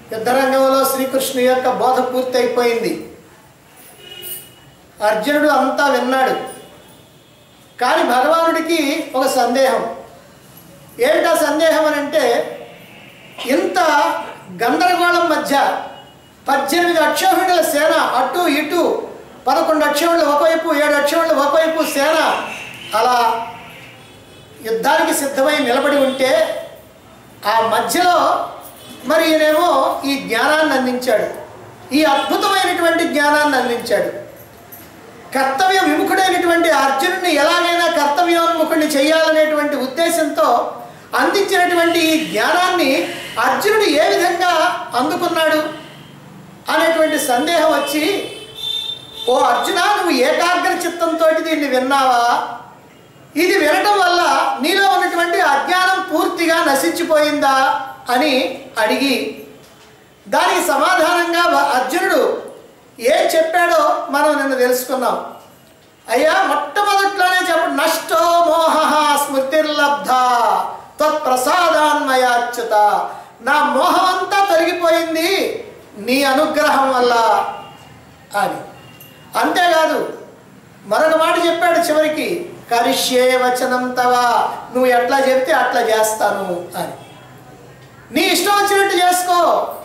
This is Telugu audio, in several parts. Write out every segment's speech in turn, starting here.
యుద్ధరంగంలో శ్రీకృష్ణు యొక్క బోధ పూర్తి అయిపోయింది అర్జునుడు అంతా విన్నాడు కానీ భగవానుడికి ఒక సందేహం ఏంటా సందేహం అని అంటే ఇంత గందరగోళం మధ్య పద్దెనిమిది అక్షోహిణుల సేన అటు ఇటు పదకొండు అక్షోహిణులు ఒకవైపు ఏడు అక్షోహిణులు ఒకవైపు సేన అలా యుద్ధానికి సిద్ధమై నిలబడి ఉంటే ఆ మధ్యలో మరి ఈయనేమో ఈ జ్ఞానాన్ని అందించాడు ఈ అద్భుతమైనటువంటి జ్ఞానాన్ని అందించాడు కర్తవ్య విముఖుడైనటువంటి అర్జునుడిని ఎలాగైనా కర్తవ్యోన్ముఖుడిని చేయాలనేటువంటి ఉద్దేశంతో అందించినటువంటి ఈ జ్ఞానాన్ని అర్జునుడు ఏ విధంగా అందుకున్నాడు అనేటువంటి సందేహం వచ్చి ఓ అర్జున నువ్వు ఏకాగ్ర చిత్తంతో దీన్ని విన్నావా ఇది వినటం వల్ల నీలో ఉన్నటువంటి అజ్ఞానం పూర్తిగా నశించిపోయిందా అని అడిగి దానికి సమాధానంగా వ- అర్జునుడు ఏం చెప్పాడో మనం నిన్న తెలుసుకున్నాం అయ్యా మొట్టమొదట్లోనే చెప్పు నష్టో మోహ స్మృతిర్లబ్ధ తత్ప్రసాదాన్మయాచ్యుత నా మోహం అంతా తొలగిపోయింది నీ అనుగ్రహం వల్ల అని అంతేకాదు మరొక మాట చెప్పాడు చివరికి కరిష్యే వచనం తవా నువ్వు ఎట్లా చెప్తే అట్లా చేస్తాను అని నీ ఇష్టం వచ్చినట్టు చేసుకో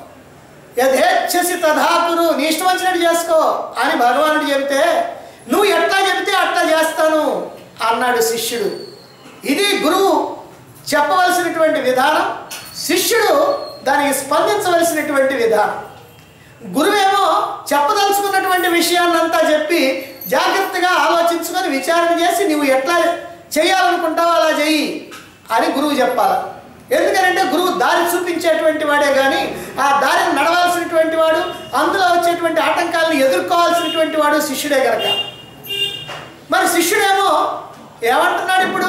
యథేచ్ఛసి తధాకురు నీ ఇష్టం వచ్చినట్టు చేసుకో అని భగవానుడు చెబితే నువ్వు ఎట్లా చెబితే అట్లా చేస్తాను అన్నాడు శిష్యుడు ఇది గురువు చెప్పవలసినటువంటి విధానం శిష్యుడు దానికి స్పందించవలసినటువంటి విధానం గురువేమో చెప్పదలుచుకున్నటువంటి విషయాన్నంతా చెప్పి జాగ్రత్తగా ఆలోచించుకొని విచారణ చేసి నువ్వు ఎట్లా చేయాలనుకుంటావో అలా చెయ్యి అని గురువు చెప్పాలి ఎందుకంటే గురువు దారి చూపించేటువంటి వాడే కానీ ఆ దారిని నడవాల్సినటువంటి వాడు అందులో వచ్చేటువంటి ఆటంకాలను ఎదుర్కోవాల్సినటువంటి వాడు శిష్యుడే గనక మరి శిష్యుడేమో ఏమంటున్నాడు ఇప్పుడు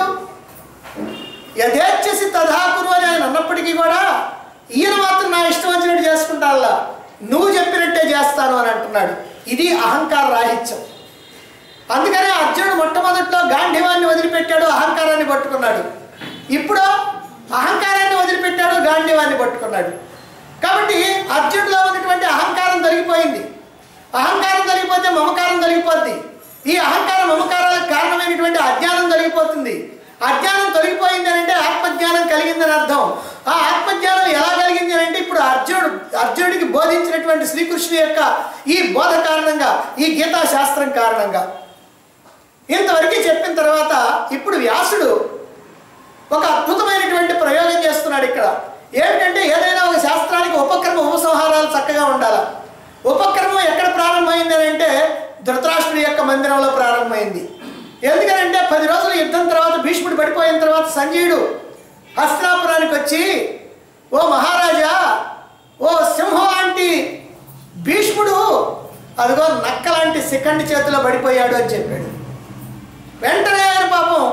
యథేచ్ఛసి తధాకురు అని ఆయన అన్నప్పటికీ కూడా ఈయన మాత్రం నా ఇష్టం వచ్చినట్టు చేసుకుంటానులా నువ్వు చెప్పినట్టే చేస్తాను అని అంటున్నాడు ఇది అహంకార రాహిత్యం అందుకనే అర్జునుడు మొట్టమొదట్లో గాంధీవాన్ని వదిలిపెట్టాడు అహంకారాన్ని పట్టుకున్నాడు ఇప్పుడు అహంకారాన్ని వదిలిపెట్టాడు గాంధీవాన్ని పట్టుకున్నాడు కాబట్టి అర్జునుడిలో ఉన్నటువంటి అహంకారం తొలగిపోయింది అహంకారం తొలగిపోతే మమకారం తొలగిపోద్ది ఈ అహంకారం మమకారాలకు కారణమైనటువంటి అజ్ఞానం తొలగిపోతుంది అజ్ఞానం తొలగిపోయింది అని అంటే ఆత్మజ్ఞానం కలిగిందని అర్థం ఆ ఆత్మజ్ఞానం ఎలా కలిగింది అని అంటే ఇప్పుడు అర్జునుడు అర్జునుడికి బోధించినటువంటి శ్రీకృష్ణుని యొక్క ఈ బోధ కారణంగా ఈ గీతా శాస్త్రం కారణంగా ఇంతవరకు చెప్పిన తర్వాత ఇప్పుడు వ్యాసుడు ఒక అద్భుతమైనటువంటి ప్రయోగం చేస్తున్నాడు ఇక్కడ ఏమిటంటే ఏదైనా ఒక శాస్త్రానికి ఉపక్రమ ఉపసంహారాలు చక్కగా ఉండాలి ఉపక్రమం ఎక్కడ ప్రారంభమైంది అని అంటే ధృతరాష్ట్రుడి యొక్క మందిరంలో ప్రారంభమైంది ఎందుకనంటే పది రోజుల యుద్ధం తర్వాత భీష్ముడు పడిపోయిన తర్వాత సంజయుడు హస్తినాపురానికి వచ్చి ఓ మహారాజా ఓ సింహం లాంటి భీష్ముడు అదిగో నక్క లాంటి శిఖండి చేతిలో పడిపోయాడు అని చెప్పాడు వెంటనే ఆయన పాపం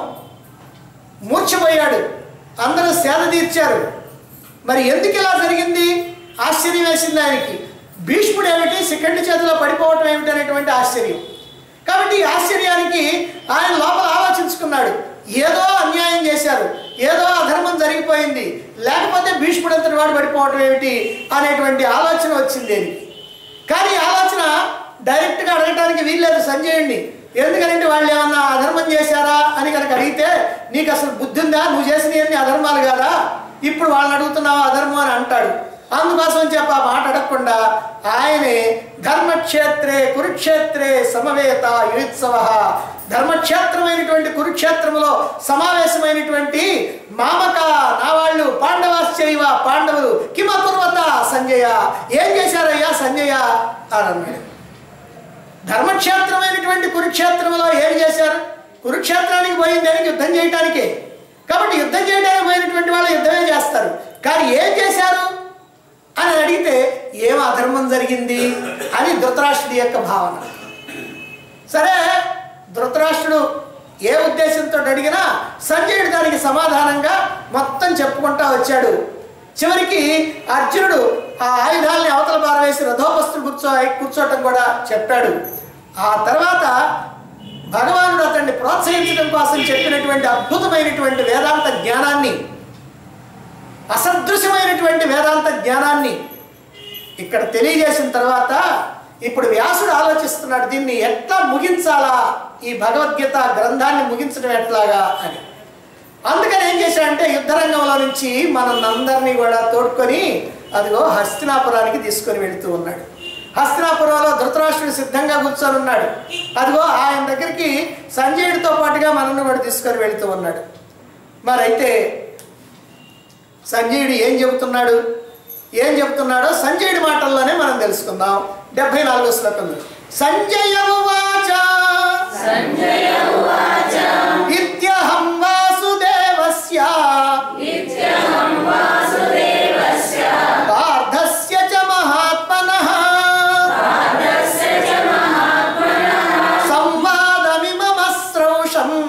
మూర్ఛపోయాడు అందరూ సేద తీర్చారు మరి ఎందుకు ఇలా జరిగింది ఆశ్చర్యం వేసింది ఆయనకి భీష్ముడు ఏమిటి శిఖండి చేతిలో పడిపోవటం ఏమిటి అనేటువంటి ఆశ్చర్యం కాబట్టి ఈ ఆశ్చర్యానికి ఆయన లోపల ఆలోచించుకున్నాడు ఏదో అన్యాయం చేశారు ఏదో అధర్మం జరిగిపోయింది లేకపోతే భీష్ముడు అంతటి వాడు పడిపోవటం ఏమిటి అనేటువంటి ఆలోచన వచ్చింది ఆయనకి కానీ ఈ ఆలోచన డైరెక్ట్గా అడగటానికి వీల్లేదు సంజయుడిని ఎందుకంటే వాళ్ళు ఏమన్నా అధర్మం చేశారా అని కనుక అడిగితే నీకు అసలు బుద్ధి ఉందా నువ్వు చేసినవన్నీ అధర్మాలు కాదా ఇప్పుడు వాళ్ళని అడుగుతున్నావా అధర్మం అని అంటాడు అందుకోసం చెప్పి ఆ మాట అడగకుండా ఆయనే ధర్మక్షేత్రే కురుక్షేత్రే సమవేత యుత్సవ ధర్మక్షేత్రమైనటువంటి కురుక్షేత్రములో సమావేశమైనటువంటి మామక నా వాళ్ళు పాండవాశ్చైవ పాండవులు కిమకుర్వత సంజయ ఏం చేశారయ్యా సంజయ అని అన్నాడు ధర్మక్షేత్రమైనటువంటి కురుక్షేత్రంలో ఏం చేశారు కురుక్షేత్రానికి పోయింది దానికి యుద్ధం చేయటానికే కాబట్టి యుద్ధం చేయడానికి పోయినటువంటి వాళ్ళు యుద్ధమే చేస్తారు కానీ ఏం చేశారు అని అడిగితే ఏం అధర్మం జరిగింది అని ధృతరాష్ట్రుడి యొక్క భావన సరే ధృతరాష్ట్రుడు ఏ ఉద్దేశంతో అడిగినా సంజయుడు దానికి సమాధానంగా మొత్తం చెప్పుకుంటా వచ్చాడు చివరికి అర్జునుడు ఆ ఆయుధాలని అవతల పారవేసి రథోపస్తులు కూర్చో కూర్చోవటం కూడా చెప్పాడు ఆ తర్వాత భగవానుడు అతన్ని ప్రోత్సహించడం కోసం చెప్పినటువంటి అద్భుతమైనటువంటి వేదాంత జ్ఞానాన్ని అసదృశ్యమైనటువంటి వేదాంత జ్ఞానాన్ని ఇక్కడ తెలియజేసిన తర్వాత ఇప్పుడు వ్యాసుడు ఆలోచిస్తున్నాడు దీన్ని ఎట్లా ముగించాలా ఈ భగవద్గీత గ్రంథాన్ని ముగించడం ఎట్లాగా అని అందుకని ఏం చేశాడంటే యుద్ధరంగంలో నుంచి మనందరినీ కూడా తోడుకొని అదిగో హస్తినాపురానికి తీసుకొని వెళుతూ ఉన్నాడు హస్తినాపురంలో ధృతరాష్ట్రుడు సిద్ధంగా కూర్చొని ఉన్నాడు అదిగో ఆయన దగ్గరికి సంజయుడితో పాటుగా మనల్ని కూడా తీసుకొని వెళుతూ ఉన్నాడు మరైతే సంజయుడు ఏం చెబుతున్నాడు ఏం చెబుతున్నాడో సంజయుడి మాటల్లోనే మనం తెలుసుకుందాం డెబ్బై నాలుగో శ్లోకంలో సంజయ ఉవాచ ఇత్యహం వాసుదేవస్య పార్థస్య చ మహాత్మనః సంవాదమిమమస్రౌషం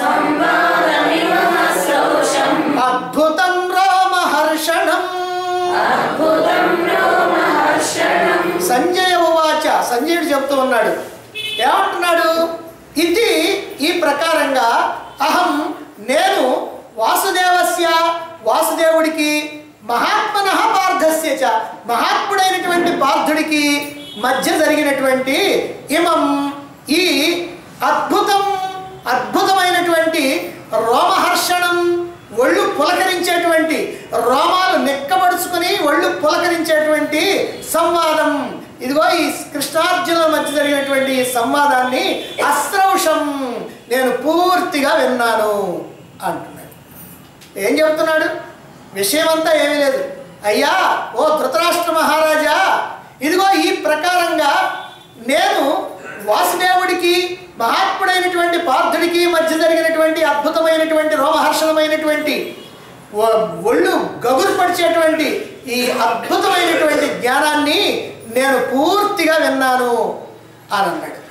అద్భుతం రోమహర్షణం సంజయ ఉవాచ సంజయుడు చెప్తూ ఉన్నాడు ఏమంటున్నాడు ఇది ఈ ప్రకారంగా అహం నేను వాసుదేవస్య వాసుదేవుడికి మహాత్మన పార్థస్య చ మహాత్ముడైనటువంటి పార్థుడికి మధ్య జరిగినటువంటి ఇమం ఈ అద్భుతం అద్భుతమైనటువంటి రోమహర్షణం ఒళ్ళు పులకరించేటువంటి రోమాలు నెక్కబడుచుకుని ఒళ్ళు పులకరించేటువంటి సంవాదం ఇదిగో ఈ కృష్ణార్జునుల మధ్య జరిగినటువంటి ఈ సంవాదాన్ని అస్త్రౌషం నేను పూర్తిగా విన్నాను అంటున్నాడు ఏం చెప్తున్నాడు విషయం అంతా ఏమీ లేదు అయ్యా ఓ ధృతరాష్ట్ర మహారాజా ఇదిగో ఈ ప్రకారంగా నేను వాసుదేవుడికి మహాత్ముడైనటువంటి పార్థుడికి మధ్య జరిగినటువంటి అద్భుతమైనటువంటి రోమహర్షణమైనటువంటి ఒ- ఒళ్ళు గగురు పడిచేటువంటి ఈ అద్భుతమైనటువంటి జ్ఞానాన్ని నేను పూర్తిగా విన్నాను అని అన్నాడు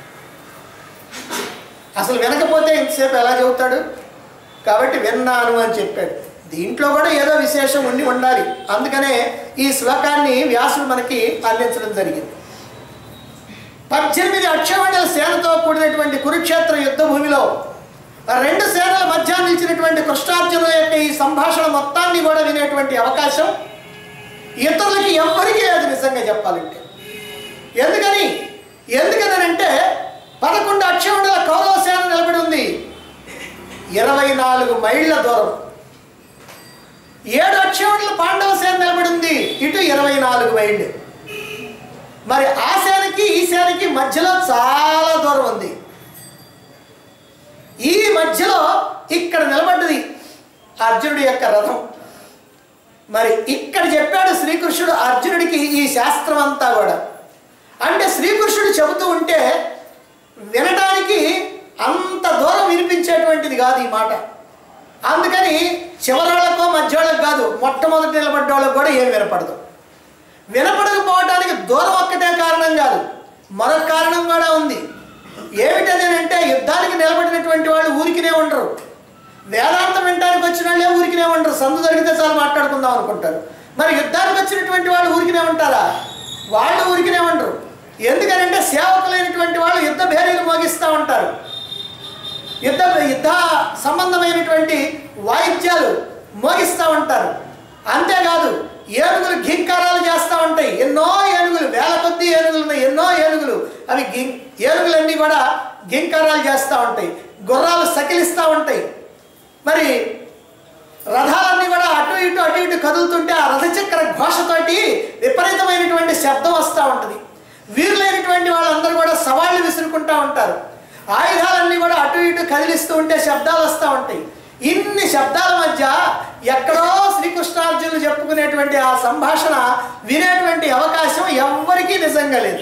అసలు వినకపోతే ఇంతసేపు ఎలా చెబుతాడు కాబట్టి విన్నాను అని చెప్పాడు దీంట్లో కూడా ఏదో విశేషం ఉండి ఉండాలి అందుకనే ఈ శ్లోకాన్ని వ్యాసుడు మనకి అందించడం జరిగింది పద్దెనిమిది అక్షమండల సేనతో కూడినటువంటి కురుక్షేత్ర యుద్ధ భూమిలో ఆ రెండు సేనల మధ్య నిలిచినటువంటి కృష్ణార్జునుల యొక్క ఈ సంభాషణ మొత్తాన్ని కూడా వినేటువంటి అవకాశం ఇతరులకి ఎవ్వరికీ లేదు నిజంగా చెప్పాలంటే ఎందుకని ఎందుకనంటే పదకొండు అక్షమండల కౌరవ సేన నిలబడి ఉంది ఇరవై నాలుగు మైళ్ళ దూరం ఏడు అక్షమండల పాండవ సేన నిలబడి ఉంది ఇటు ఇరవై నాలుగు మైళ్ళు మరి ఆ సేనకి ఈ సేనకి మధ్యలో చాలా దూరం ఉంది ఈ మధ్యలో ఇక్కడ నిలబడ్డది అర్జునుడి యొక్క రథం మరి ఇక్కడ చెప్పాడు శ్రీకృష్ణుడు అర్జునుడికి ఈ శాస్త్రం అంతా కూడా అంటే శ్రీకృష్ణుడు చెబుతూ ఉంటే వినడానికి అంత దూరం వినిపించేటువంటిది కాదు ఈ మాట అందుకని చివరాళ్ళకో మధ్యవాళ్ళకు కాదు మొట్టమొదటి నిలబడ్డ వాళ్ళకు కూడా ఏం వినపడదు వినపడకపోవడానికి దూరం ఒక్కటే కారణం కాదు మరొక కారణం కూడా ఉంది ఏమిటదేనంటే యుద్ధానికి నిలబడినటువంటి వాళ్ళు ఊరికినే ఉండరు వేదాంతం వినడానికి వచ్చిన వాళ్ళే ఊరికినే ఉండరు సందు జరిగితే చాలు మాట్లాడుకుందాం అనుకుంటారు మరి యుద్ధానికి వచ్చినటువంటి వాళ్ళు ఊరికినే ఉంటారా వాళ్ళు ఊరికినే ఉండరు ఎందుకనంటే సేవకులైనటువంటి వాళ్ళు యుద్ధ భేరీలు మోగిస్తూ ఉంటారు యుద్ధ యుద్ధ సంబంధమైనటువంటి వాయిద్యాలు మోగిస్తూ ఉంటారు అంతేకాదు ఏనుగులు ఘింకారాలు చేస్తూ ఉంటాయి ఎన్నో ఏనుగులు వేల కొద్ది ఏనుగులు ఉన్నాయి ఎన్నో ఏనుగులు అవి గి ఏనుగులన్నీ కూడా ఘింకారాలు చేస్తూ ఉంటాయి గుర్రాలు సకిలిస్తూ ఉంటాయి మరి రథాలన్నీ కూడా అటు ఇటు అటు ఇటు కదులుతుంటే ఆ రథచక్ర ఘోషతోటి విపరీతమైనటువంటి శబ్దం వస్తూ ఉంటుంది వీరులైనటువంటి వాళ్ళందరూ కూడా సవాళ్ళు విసురుకుంటూ ఉంటారు ఆయుధాలన్నీ కూడా అటు ఇటు కదిలిస్తూ ఉంటే శబ్దాలు వస్తూ ఉంటాయి ఇన్ని శబ్దాల మధ్య ఎక్కడో శ్రీకృష్ణార్జునులు చెప్పుకునేటువంటి ఆ సంభాషణ వినేటువంటి అవకాశం ఎవ్వరికీ నిజంగా లేదు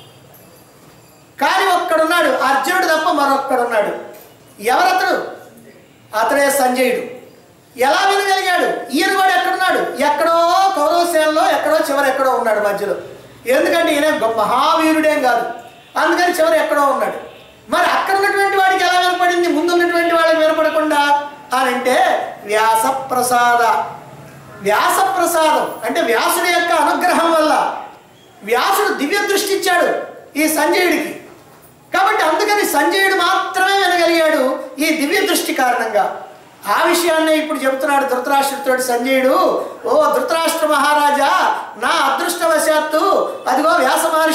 కానీ ఒక్కడున్నాడు అర్జునుడు తప్ప మరొక్కడున్నాడు ఎవరతడు అతడే సంజయుడు ఎలా వినగలిగాడు ఈయన కూడా ఎక్కడున్నాడు ఎక్కడో కౌరవ సేనలో ఎక్కడో చివరి ఎక్కడో ఉన్నాడు మధ్యలో ఎందుకంటే ఈయన గొప్ప మహావీరుడేం కాదు అందుకని చివరి ఎక్కడో ఉన్నాడు మరి అక్కడ ఉన్నటువంటి వాడికి ఎలా వినపడింది ముందున్నటువంటి వాళ్ళకి వినపడకుండా అని అంటే వ్యాస ప్రసాద వ్యాస ప్రసాదం అంటే వ్యాసుడి యొక్క అనుగ్రహం వల్ల వ్యాసుడు దివ్య దృష్టి ఇచ్చాడు ఈ సంజయుడికి కాబట్టి అందుకని సంజయుడు మాత్రమే వినగలిగాడు ఈ దివ్య దృష్టి కారణంగా ఆ విషయాన్నే ఇప్పుడు చెబుతున్నాడు ధృతరాష్ట్రుడితో సంజయుడు ఓ ధృతరాష్ట్ర మహారాజా నా అదృష్టవశాత్తు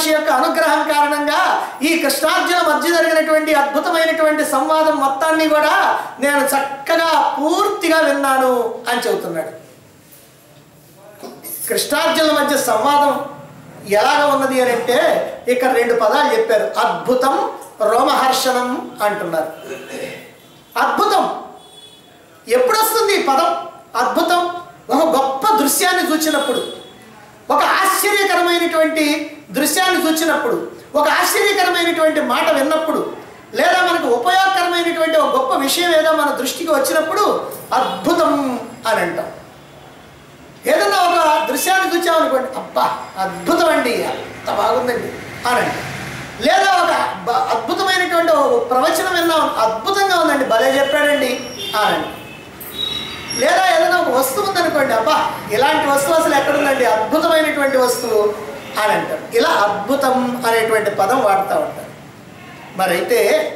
మహర్షి యొక్క అనుగ్రహం కారణంగా ఈ కృష్ణార్జున మధ్య జరిగినటువంటి అద్భుతమైనటువంటి సంవాదం మొత్తాన్ని కూడా నేను చక్కగా పూర్తిగా విన్నాను అని చెబుతున్నాడు కృష్ణార్జునుల మధ్య సంవాదం ఎలాగ ఉన్నది అని అంటే ఇక్కడ రెండు పదాలు చెప్పారు అద్భుతం రోమహర్షణం అంటున్నారు అద్భుతం ఎప్పుడు వస్తుంది ఈ పదం అద్భుతం ఒక గొప్ప దృశ్యాన్ని చూచినప్పుడు ఒక ఆశ్చర్యకరమైనటువంటి దృశ్యాన్ని చూచినప్పుడు ఒక ఆశ్చర్యకరమైనటువంటి మాట విన్నప్పుడు లేదా మనకు ఉపయోగకరమైనటువంటి ఒక గొప్ప విషయం ఏదో మన దృష్టికి వచ్చినప్పుడు అద్భుతం అని అంటాం ఏదన్నా ఒక దృశ్యాన్ని చూచామనుకోండి అబ్బా అద్భుతం అండి ఎంత బాగుందండి అనండి లేదా ఒక బ- అద్భుతమైనటువంటి ఒక ప్రవచనం విన్నాం అద్భుతంగా ఉందండి భలే చెప్పాడండి అనండి లేదా ఏదైనా ఒక వస్తువు ఉందనుకోండి అబ్బా ఇలాంటి వస్తువు అసలు ఎక్కడుందండి అద్భుతమైనటువంటి వస్తువు అని అంటారు ఇలా అద్భుతం అనేటువంటి పదం వాడుతూ ఉంటారు మరైతే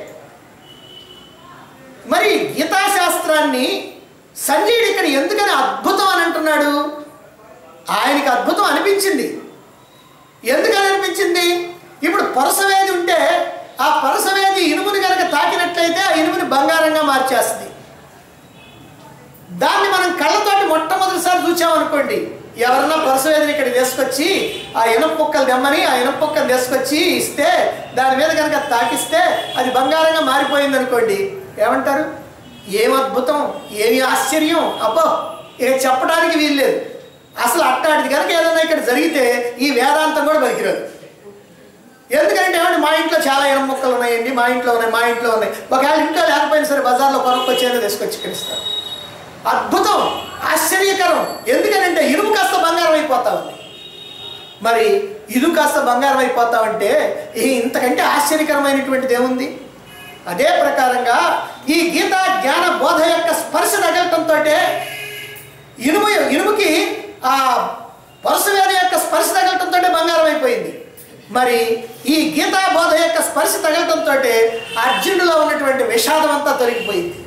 మరి గీతాశాస్త్రాన్ని సంజయుడు ఇక్కడ ఎందుకని అద్భుతం అని అంటున్నాడు ఆయనకి అద్భుతం అనిపించింది ఎందుకని అనిపించింది ఇప్పుడు పరసవేది ఉంటే ఆ పరసవేది ఇనుముని కనుక తాకినట్లయితే ఆ ఇనుముని బంగారంగా మార్చేస్తుంది దాన్ని మనం కళ్ళతోటి మొట్టమొదటిసారి చూచామనుకోండి ఎవరన్నా పరసవేదిని ఇక్కడ తీసుకొచ్చి ఆ ఇనప ముక్కలు దెమ్మని ఆ ఇనప ముక్కలు తీసుకొచ్చి ఇస్తే దాని మీద కనుక తాకిస్తే అది బంగారంగా మారిపోయింది అనుకోండి ఏమంటారు ఏం అద్భుతం ఏమి ఆశ్చర్యం అబ్బో ఇక చెప్పడానికి వీల్లేదు అసలు అట్టాడిది కనుక ఏదైనా ఇక్కడ జరిగితే ఈ వేదాంతం కూడా పనికిరాదు ఎందుకంటే ఏమంటే మా ఇంట్లో చాలా ఇనం మొక్కలు ఉన్నాయండి మా ఇంట్లో ఉన్నాయి మా ఇంట్లో ఉన్నాయి ఒకవేళ ఇంట్లో లేకపోయినా సరే బజార్లో కొనుక్కొచ్చేదో తీసుకొచ్చి ఇక్కడ ఇస్తారు అద్భుతం ఆశ్చర్యకరం ఎందుకనంటే ఇనుము కాస్త బంగారం అయిపోతా ఉంది మరి ఇరు కాస్త బంగారం అయిపోతామంటే ఈ ఇంతకంటే ఆశ్చర్యకరమైనటువంటిది ఏముంది అదే ప్రకారంగా ఈ గీతా జ్ఞాన బోధ యొక్క స్పర్శ తగలటంతో ఇనుము ఇనుముకి ఆ పరశువేది యొక్క స్పర్శ తగలటంతో బంగారం అయిపోయింది మరి ఈ గీతా బోధ యొక్క స్పర్శ తగలటంతో అర్జునుడిలో ఉన్నటువంటి విషాదం అంతా తొలగిపోయింది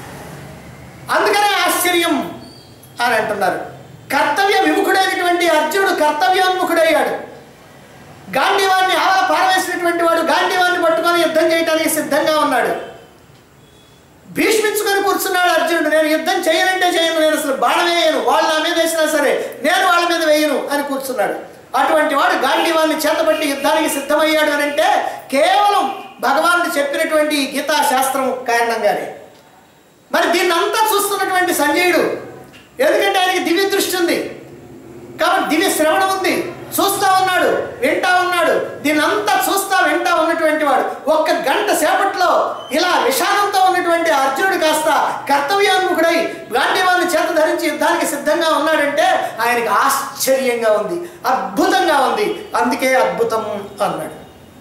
అందుకనే ఆశ్చర్యం అని అంటున్నారు కర్తవ్య విముఖుడైనటువంటి అర్జునుడు కర్తవ్యోన్ముఖుడయ్యాడు గాంధీవాన్ని ఆవల పారవేసినటువంటి వాడు గాంధీవాన్ని పట్టుకొని యుద్ధం చేయడానికి సిద్ధంగా ఉన్నాడు భీష్మించుకొని కూర్చున్నాడు అర్జునుడు నేను యుద్ధం చేయనంటే చేయను నేను అసలు బాణం వేయను వాళ్ళు నా మీద వేసినా సరే నేను వాళ్ళ మీద వేయను అని కూర్చున్నాడు అటువంటి వాడు గాంధీవాన్ని చేతబట్టి యుద్ధానికి సిద్ధమయ్యాడు అని అంటే కేవలం భగవానుడు చెప్పినటువంటి ఈ గీతా శాస్త్రం కారణంగానే మరి దీన్ని అంతా చూస్తున్నటువంటి సంజయుడు ఎందుకంటే ఆయనకి దివ్య దృష్టి ఉంది కాబట్టి దివ్య శ్రవణం ఉంది చూస్తా ఉన్నాడు వింటా ఉన్నాడు దీన్ని అంతా చూస్తా వింటా ఉన్నటువంటి వాడు ఒక్క గంట సేపట్లో ఇలా విషాదంతో ఉన్నటువంటి అర్జునుడు కాస్త కర్తవ్యోన్ముఖుడై గాంధీవాన్ని చేత ధరించి యుద్ధానికి సిద్ధంగా ఉన్నాడంటే ఆయనకి ఆశ్చర్యంగా ఉంది అద్భుతంగా ఉంది అందుకే అద్భుతం అన్నాడు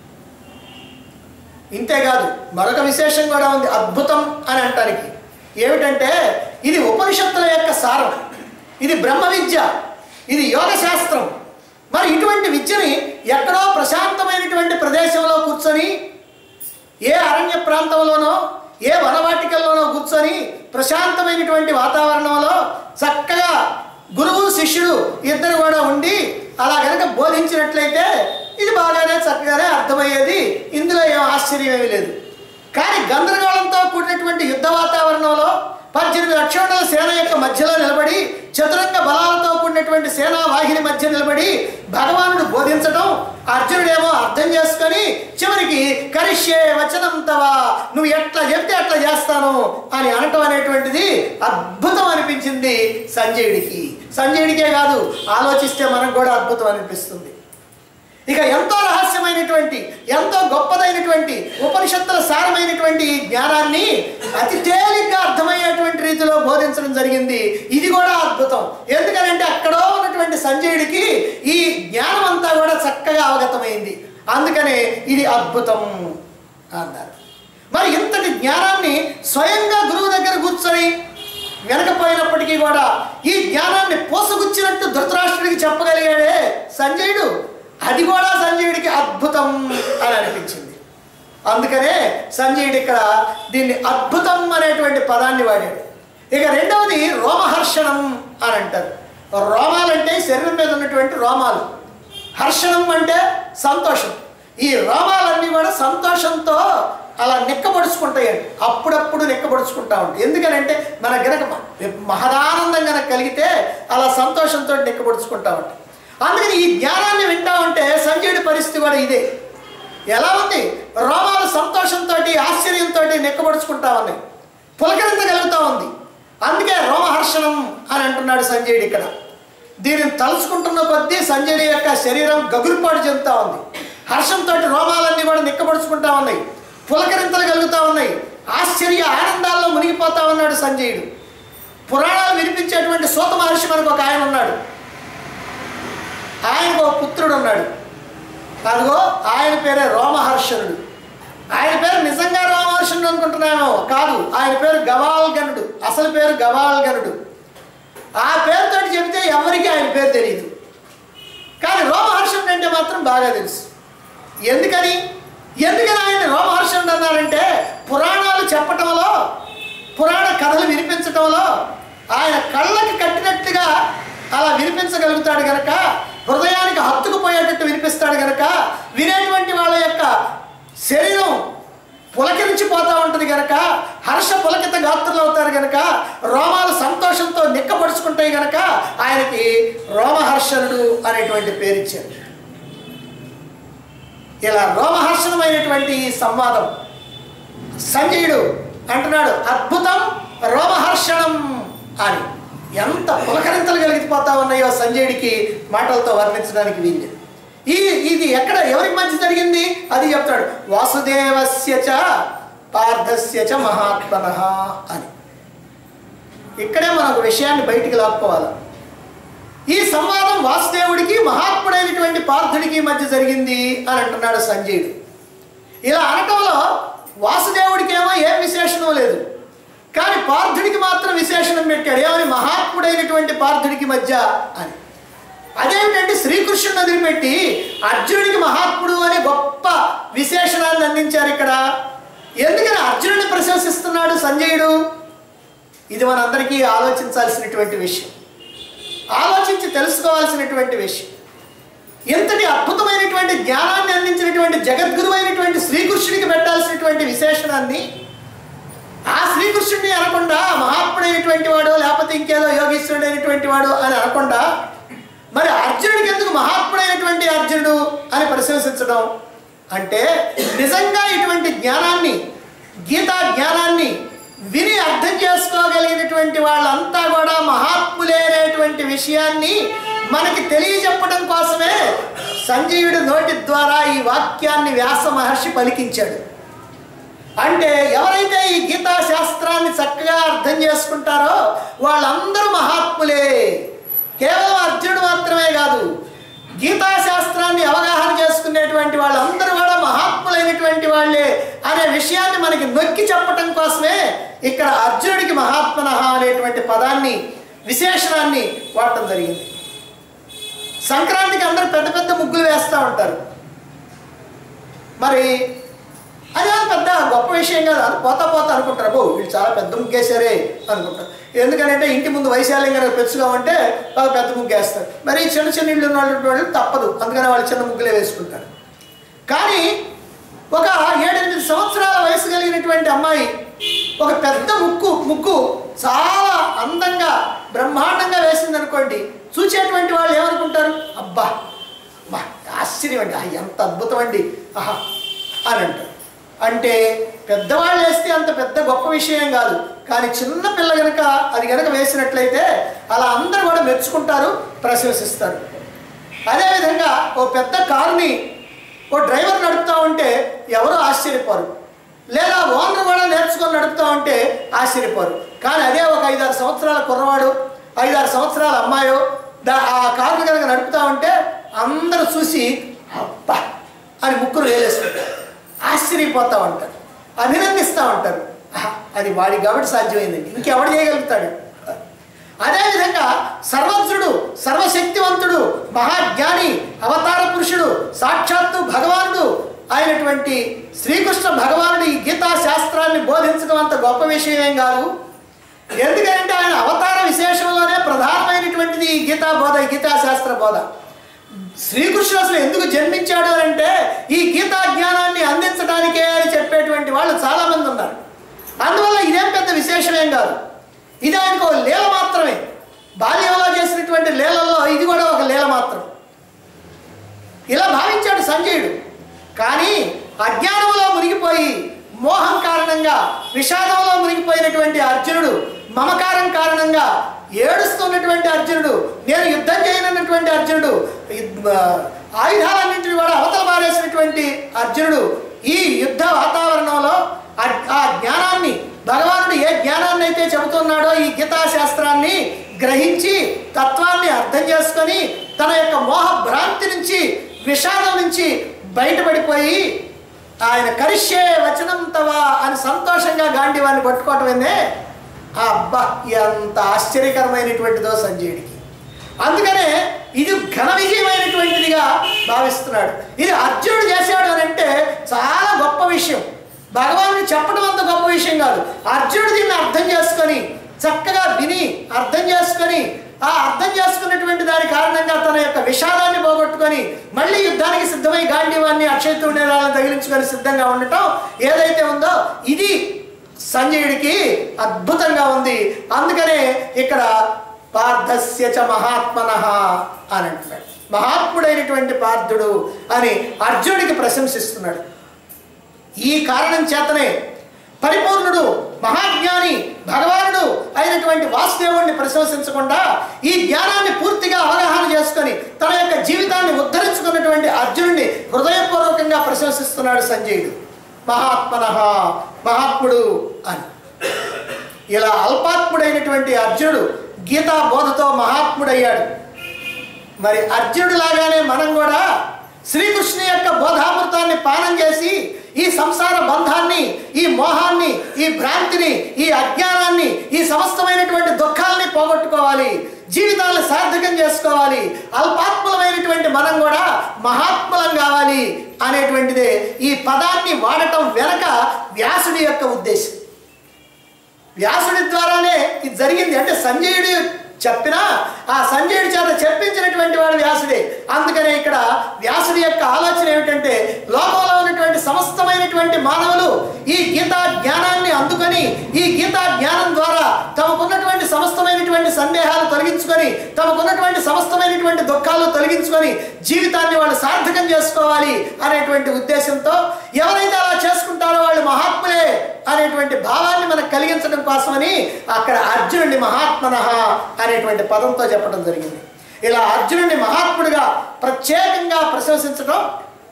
ఇంతేకాదు మరొక విశేషం కూడా ఉంది అద్భుతం అని అంటానికి ఏమిటంటే ఇది ఉపనిషత్తుల యొక్క సారం ఇది బ్రహ్మ విద్య ఇది యోగ శాస్త్రం మరి ఇటువంటి విద్యని ఎక్కడో ప్రశాంతమైనటువంటి ప్రదేశంలో కూర్చొని ఏ అరణ్య ప్రాంతంలోనో ఏ వనవాటికల్లోనో కూర్చొని ప్రశాంతమైనటువంటి వాతావరణంలో చక్కగా గురువు శిష్యుడు ఇద్దరు కూడా ఉండి అలా కనుక బోధించినట్లయితే ఇది బాగానే చక్కగానే అర్థమయ్యేది ఇందులో ఏం ఆశ్చర్యం ఏమీ లేదు కానీ గందరగోళంతో కూడినటువంటి యుద్ధ వాతావరణంలో పద్దెనిమిది లక్షల సేన యొక్క మధ్యలో నిలబడి చతురంగ బలాలతో కూడినటువంటి సేనా వాహిని మధ్య నిలబడి భగవానుడు బోధించడం అర్జునుడేమో అర్థం చేసుకొని చివరికి కరిష్యే వచనం తవా నువ్వు ఎట్లా చెప్తే అట్లా చేస్తాను అని అనటం అనేటువంటిది అద్భుతం అనిపించింది సంజయుడికి సంజయుడికే కాదు ఆలోచిస్తే మనకు కూడా అద్భుతం అనిపిస్తుంది ఇక ఎంతో రహస్యమైనటువంటి ఎంతో గొప్పదైనటువంటి ఉపనిషత్తుల సారమైనటువంటి ఈ జ్ఞానాన్ని అతి తేలిగ్గా అర్థమయ్యేటువంటి రీతిలో బోధించడం జరిగింది ఇది కూడా అద్భుతం ఎందుకనంటే అక్కడో ఉన్నటువంటి సంజయుడికి ఈ జ్ఞానం అంతా కూడా చక్కగా అవగతమైంది అందుకనే ఇది అద్భుతం అన్నారు మరి ఇంతటి జ్ఞానాన్ని స్వయంగా గురువు దగ్గర కూర్చొని వెనకపోయినప్పటికీ కూడా ఈ జ్ఞానాన్ని పోసగుచ్చినట్టు ధృతరాష్ట్రుడికి చెప్పగలిగాడే సంజయుడు అది కూడా సంజయుడికి అద్భుతం అని అనిపించింది అందుకనే సంజయుడు ఇక్కడ దీన్ని అద్భుతం అనేటువంటి పదాన్ని వాడాడు ఇక రెండవది రోమహర్షణం అని అంటారు రోమాలంటే శరీరం మీద ఉన్నటువంటి రోమాలు హర్షణం అంటే సంతోషం ఈ రోమాలన్నీ కూడా సంతోషంతో అలా నిక్కబడుచుకుంటాయండి అప్పుడప్పుడు నిక్కబడుచుకుంటా ఉంటాయి ఎందుకనంటే మన గనక మ- మహదానందం గనక కలిగితే అలా సంతోషంతో నిక్కబడుచుకుంటా ఉంటాయి అందుకని ఈ జ్ఞానాన్ని వింటా ఉంటే సంజయుడి పరిస్థితి కూడా ఇదే ఎలా ఉంది రోమాలు సంతోషంతో ఆశ్చర్యంతో నెక్కబడుచుకుంటా ఉన్నాయి పులకరించగలుగుతా ఉంది అందుకే రోమహర్షణం అని అంటున్నాడు సంజయుడు ఇక్కడ దీనిని తలుచుకుంటున్న కొద్దీ సంజయుడి యొక్క శరీరం గగురుపాటు చెందుతా ఉంది హర్షంతో రోమాలన్నీ కూడా నిక్కబడుచుకుంటా ఉన్నాయి పులకరింతలు కలుగుతా ఉన్నాయి ఆశ్చర్య ఆనందాల్లో మునిగిపోతా ఉన్నాడు సంజయుడు పురాణాలు వినిపించేటువంటి సూత మహర్షి మనకు ఒక ఆయన ఉన్నాడు ఆయనకు ఒక పుత్రుడు ఉన్నాడు అదిగో ఆయన పేరే రోమహర్షణుడు ఆయన పేరు నిజంగా రోమహర్షణుడు అనుకుంటున్నామో కాదు ఆయన పేరు గవాల్గనుడు అసలు పేరు గవాల్గనుడు ఆ పేరుతో చెబితే ఎవరికి ఆయన పేరు తెలియదు కానీ రోమహర్షణుడు అంటే మాత్రం బాగా తెలుసు ఎందుకని ఎందుకని ఆయన రోమహర్షణుడు అన్నారంటే పురాణాలు చెప్పటంలో పురాణ కథలు వినిపించటంలో ఆయన కళ్ళకి కట్టినట్టుగా అలా వినిపించగలుగుతాడు గనక హృదయానికి హత్తుకుపోయేటట్టు వినిపిస్తాడు గనక వినేటువంటి వాళ్ళ యొక్క శరీరం పులకరించిపోతూ ఉంటుంది గనక హర్ష పులకిత గాత్రులు అవుతారు గనక రోమాలు సంతోషంతో నిక్కపరుచుకుంటాయి గనక ఆయనకి రోమహర్షణుడు అనేటువంటి పేరు ఇచ్చారు ఇలా రోమహర్షణమైనటువంటి ఈ సంవాదం సంజయుడు అంటున్నాడు అద్భుతం రోమహర్షణం అని ఎంత పులకరింతలు కలిగిపోతా ఉన్నాయో సంజయుడికి మాటలతో వర్ణించడానికి వీలు ఈ ఇది ఎక్కడ ఎవరికి మంచి జరిగింది అది చెప్తాడు వాసుదేవస్య చ పార్థస్య చ మహాత్మన అని ఇక్కడే మనం ఒక విషయాన్ని బయటికి లాక్కోవాలి ఈ సంవాదం వాసుదేవుడికి మహాత్ముడైనటువంటి పార్థుడికి మధ్య జరిగింది అని అంటున్నాడు సంజయుడు ఇలా అనటంలో వాసుదేవుడికి ఏమో ఏం విశేషణం లేదు కానీ పార్థుడికి మాత్రం విశేషణం పెట్టాడు ఏమని మహాత్ముడైనటువంటి పార్థుడికి మధ్య అని అదేమిటంటే శ్రీకృష్ణుని వదిలిపెట్టి అర్జునుడికి మహాత్ముడు అనే గొప్ప విశేషణాన్ని అందించారు ఇక్కడ ఎందుకని అర్జునుడిని ప్రశంసిస్తున్నాడు సంజయుడు ఇది మనందరికీ ఆలోచించాల్సినటువంటి విషయం ఆలోచించి తెలుసుకోవాల్సినటువంటి విషయం ఎంతటి అద్భుతమైనటువంటి జ్ఞానాన్ని అందించినటువంటి జగద్గురు అయినటువంటి శ్రీకృష్ణుడికి పెట్టాల్సినటువంటి విశేషణాన్ని ఆ శ్రీకృష్ణుడిని అనకుండా మహాత్ముడైనటువంటి వాడు లేకపోతే ఇంకేదో యోగీశ్వరుడైనటువంటి వాడు అని అనకుండా మరి అర్జునుడికి ఎందుకు మహాత్ముడైనటువంటి అర్జునుడు అని ప్రశంసించడం అంటే నిజంగా ఇటువంటి జ్ఞానాన్ని గీతా జ్ఞానాన్ని విని అర్థం చేసుకోగలిగినటువంటి వాళ్ళంతా కూడా మహాత్ములే అనేటువంటి విషయాన్ని మనకి తెలియజెప్పడం కోసమే సంజీవుడి నోటి ద్వారా ఈ వాక్యాన్ని వ్యాస మహర్షి పలికించాడు అంటే ఎవరైతే ఈ గీతా శాస్త్రాన్ని చక్కగా అర్థం చేసుకుంటారో వాళ్ళందరూ మహాత్ములే కేవలం అర్జునుడు మాత్రమే కాదు గీతా శాస్త్రాన్ని అవగాహన చేసుకునేటువంటి వాళ్ళందరూ కూడా మహాత్ములైనటువంటి వాళ్ళే అనే విషయాన్ని మనకి నొక్కి చెప్పటం కోసమే ఇక్కడ అర్జునుడికి మహాత్మన అనేటువంటి పదాన్ని విశేషణాన్ని వాడటం జరిగింది సంక్రాంతికి అందరూ పెద్ద పెద్ద ముగ్గులు వేస్తూ ఉంటారు మరి అది అంత పెద్ద గొప్ప విషయం కాదు అది పోతా పోతా అనుకుంటారు బో వీళ్ళు చాలా పెద్ద ముగ్గేశారే అనుకుంటారు ఎందుకంటే ఇంటి ముందు వైశాల్యం కనుక పెంచుగా ఉంటే వాళ్ళు పెద్ద ముగ్గు వేస్తారు మరి ఈ చిన్న చిన్న ఇళ్ళు ఉన్న వాళ్ళు తప్పదు అందుకని వాళ్ళు చిన్న ముగ్గులే వేసుకుంటారు కానీ ఒక ఏడెనిమిది సంవత్సరాల వయసు కలిగినటువంటి అమ్మాయి ఒక పెద్ద ముక్కు ముగ్గు చాలా అందంగా బ్రహ్మాండంగా వేసింది అనుకోండి చూసేటువంటి వాళ్ళు ఏమనుకుంటారు అబ్బా అబ్బా ఆశ్చర్యం అండి ఆ, ఎంత అద్భుతం అండి ఆహా అని అంటారు అంటే పెద్దవాళ్ళు వేస్తే అంత పెద్ద గొప్ప విషయం కాదు కానీ చిన్న పిల్ల గనక అది గనక వేసినట్లయితే అలా అందరూ కూడా మెచ్చుకుంటారు ప్రశంసిస్తారు అదేవిధంగా ఓ పెద్ద కారుని ఓ డ్రైవర్ నడుపుతా ఉంటే ఎవరు ఆశ్చర్యపోరు లేదా ఓనర్ కూడా నేర్చుకొని నడుపుతా ఉంటే ఆశ్చర్యపోరు కానీ అదే ఒక ఐదారు సంవత్సరాల కుర్రవాడు ఐదారు సంవత్సరాల అమ్మాయో దా ఆ కారుని కనుక నడుపుతా ఉంటే అందరూ చూసి అబ్బా అని ముక్కులు వేలేసుకుంటారు ఆశ్చర్యపోతూ ఉంటారు అభినందిస్తూ ఉంటారు ఆహా, అది వాడి కాబట్టి సాధ్యమైందండి ఇంకెవడు చేయగలుగుతాడు అదేవిధంగా సర్వజ్ఞుడు సర్వశక్తివంతుడు మహాజ్ఞాని అవతార పురుషుడు సాక్షాత్తు భగవానుడు అయినటువంటి శ్రీకృష్ణ భగవానుడు ఈ గీతా శాస్త్రాన్ని బోధించడం అంత గొప్ప విషయమేం కాదు ఎందుకంటే ఆయన అవతార విశేషంలోనే ప్రధానమైనటువంటిది ఈ గీతా బోధ ఈ గీతా శాస్త్ర బోధ శ్రీకృష్ణుడు అసలు ఎందుకు జన్మించాడు అని అంటే ఈ గీతా జ్ఞానాన్ని అందించడానికే అని చెప్పేటువంటి వాళ్ళు చాలామంది ఉన్నారు అందువల్ల ఇదేం పెద్ద విశేషమేం కాదు ఇది ఆయనకు ఒక లీల మాత్రమే బాల్యంలో చేసినటువంటి లీలల్లో ఇది కూడా ఒక లీల మాత్రం ఇలా భావించాడు సంజయుడు కానీ అజ్ఞానంలో మునిగిపోయి మోహం కారణంగా విషాదంలో మునిగిపోయినటువంటి అర్జునుడు మమకారం కారణంగా ఏడుస్తున్నటువంటి అర్జునుడు నేను యుద్ధం చేయనన్నటువంటి అర్జునుడు యుద్ధ- ఆయుధాలన్నింటినీ కూడా అవతల పారేసినటువంటి అర్జునుడు ఈ యుద్ధ వాతావరణంలో ఆ- ఆ జ్ఞానాన్ని భగవానుడు ఏ జ్ఞానాన్ని అయితే చెబుతున్నాడో ఈ గీతా శాస్త్రాన్ని గ్రహించి తత్వాన్ని అర్థం చేసుకొని తన యొక్క మోహ భ్రాంతి నుంచి విషాదం నుంచి బయటపడిపోయి ఆయన కరిష్యే వచనం తవా అని సంతోషంగా గాంధీవాన్ని పట్టుకోవటమే ఆ అబ్బా ఎంత ఆశ్చర్యకరమైనటువంటిదో సంజయుడికి అందుకనే ఇది ఘన విజయమైనటువంటిదిగా భావిస్తున్నాడు ఇది అర్జునుడు చేశాడు అని అంటే చాలా గొప్ప విషయం భగవానుడు చెప్పడం అంత గొప్ప విషయం కాదు అర్జునుడు దీన్ని అర్థం చేసుకొని చక్కగా విని అర్థం చేసుకొని ఆ అర్థం చేసుకున్నటువంటి దాని కారణంగా తన యొక్క విషాదాన్ని పోగొట్టుకొని మళ్ళీ యుద్ధానికి సిద్ధమై గాంధీవాన్ని అక్షయ తుండేరాలను తగిలించుకొని సిద్ధంగా ఉండటం ఏదైతే ఉందో ఇది సంజయుడికి అద్భుతంగా ఉంది అందుకనే ఇక్కడ పార్థస్య చ మహాత్మన అని అంటున్నాడు మహాత్ముడైనటువంటి పార్థుడు అని అర్జునుడికి ప్రశంసిస్తున్నాడు ఈ కారణం చేతనే పరిపూర్ణుడు మహాజ్ఞాని భగవానుడు అయినటువంటి వాసుదేవుణ్ణి ప్రశంసించకుండా ఈ జ్ఞానాన్ని పూర్తిగా అవగాహన చేసుకొని తన యొక్క జీవితాన్ని ఉద్ధరించుకున్నటువంటి అర్జునుడిని హృదయపూర్వకంగా ప్రశంసిస్తున్నాడు సంజయుడు మహాత్మన మహాత్ముడు అని ఇలా అల్పాత్ముడైనటువంటి అర్జునుడు గీతా బోధతో మహాత్ముడయ్యాడు మరి అర్జునుడు లాగానే మనం కూడా శ్రీకృష్ణు యొక్క బోధామృతాన్ని పానం చేసి ఈ సంసార బంధాన్ని ఈ మోహాన్ని ఈ భ్రాంతిని ఈ అజ్ఞానాన్ని ఈ సమస్తమైనటువంటి దుఃఖాలని పోగొట్టుకోవాలి జీవితాలను సార్థకం చేసుకోవాలి అల్పాత్ములమైనటువంటి మనం కూడా మహాత్ములం కావాలి అనేటువంటిదే ఈ పదాన్ని వాడటం వెనక వ్యాసుడి యొక్క ఉద్దేశం వ్యాసుడి ద్వారానే ఇది జరిగింది అంటే సంజయుడు చెప్పినా ఆ సంజయుడి చేత చెప్పించినటువంటి వాడు వ్యాసుడే అందుకనే ఇక్కడ వ్యాసుడి యొక్క ఆలోచన ఏమిటంటే లోకంలో ఉన్నటువంటి సమస్తమైనటువంటి మానవులు ఈ గీతా జ్ఞానాన్ని అందుకొని ఈ గీతా జ్ఞానం ద్వారా తమకున్నటువంటి సమస్తమైనటువంటి సందేహాలు తొలగించుకొని తమకున్నటువంటి సమస్తమైనటువంటి దుఃఖాలు తొలగించుకొని జీవితాన్ని వాళ్ళు సార్థకం చేసుకోవాలి అనేటువంటి ఉద్దేశంతో ఎవరైతే అలా చేసుకుంటారో వాళ్ళు మహాత్ములే అనేటువంటి భావాన్ని మనకు కలిగించడం కోసమని అక్కడ అర్జునుడిని మహాత్మన అనేటువంటి పదంతో చెప్పడం జరిగింది ఇలా అర్జునుడిని మహాత్ముడిగా ప్రత్యేకంగా ప్రశంసించడం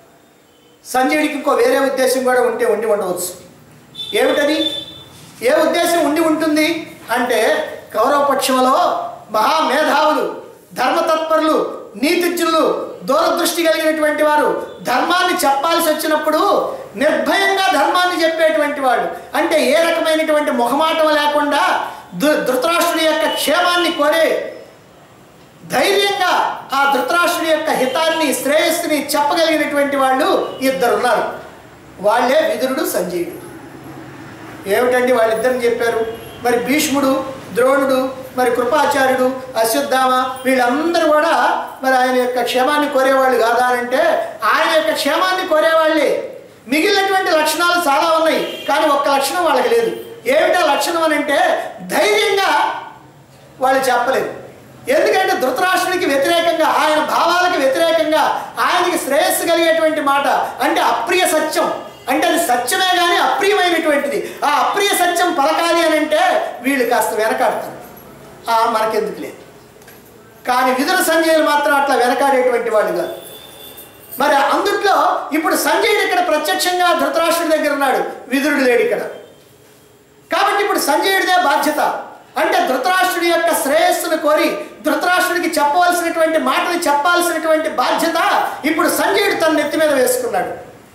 సంజయుడికి ఇంకో వేరే ఉద్దేశం కూడా ఉంటే ఉండి ఉండవచ్చు ఏమిటది ఏ ఉద్దేశం ఉండి ఉంటుంది అంటే కౌరవపక్షంలో మహామేధావులు ధర్మతత్పరులు నీతిజ్ఞులు దూరదృష్టి కలిగినటువంటి వారు ధర్మాన్ని చెప్పాల్సి వచ్చినప్పుడు నిర్భయంగా ధర్మాన్ని చెప్పేటువంటి వాడు అంటే ఏ రకమైనటువంటి మొహమాటం లేకుండా ధృ ధృతరాష్ట్రుడి యొక్క క్షేమాన్ని కోరే ధైర్యంగా ఆ ధృతరాష్ట్రుడి యొక్క హితాన్ని శ్రేయస్సుని చెప్పగలిగినటువంటి వాళ్ళు ఇద్దరు ఉన్నారు వాళ్ళే విదురుడు సంజయుడు ఏమిటండి వాళ్ళిద్దరిని చెప్పారు మరి భీష్ముడు ద్రోణుడు మరి కృపాచార్యుడు అశ్వత్థామ వీళ్ళందరూ కూడా మరి ఆయన యొక్క క్షేమాన్ని కోరేవాళ్ళు కాదా అని అంటే ఆయన యొక్క క్షేమాన్ని కోరేవాళ్ళే మిగిలినటువంటి లక్షణాలు చాలా ఉన్నాయి కానీ ఒక్క లక్షణం వాళ్ళకి లేదు ఏమిటా లక్షణం అని అంటే ధైర్యంగా వాళ్ళు చెప్పలేదు ఎందుకంటే ధృతరాష్ట్రుడికి వ్యతిరేకంగా ఆయన భావాలకు వ్యతిరేకంగా ఆయనకి శ్రేయస్సు కలిగేటువంటి మాట అంటే అప్రియ సత్యం అంటే అది సత్యమే కానీ అప్రియమైనటువంటిది ఆ అప్రియ సత్యం పలకాలి అని అంటే వీళ్ళు కాస్త వెనకాడతారు ఆ మనకెందుకు లేదు కానీ విదుర సంజయులు మాత్రం అట్లా వెనకాడేటువంటి వాళ్ళు కాదు మరి అందుట్లో ఇప్పుడు సంజయుడు ఇక్కడ ప్రత్యక్షంగా ధృతరాష్ట్రుడి దగ్గర ఉన్నాడు విదురుడు లేడు ఇక్కడ కాబట్టి ఇప్పుడు సంజయుడిదే బాధ్యత అంటే ధృతరాష్ట్రుడి యొక్క శ్రేయస్సును కోరి ధృతరాష్ట్రుడికి చెప్పవలసినటువంటి మాటలు చెప్పాల్సినటువంటి బాధ్యత ఇప్పుడు సంజయుడు తన నెత్తి మీద వేసుకున్నాడు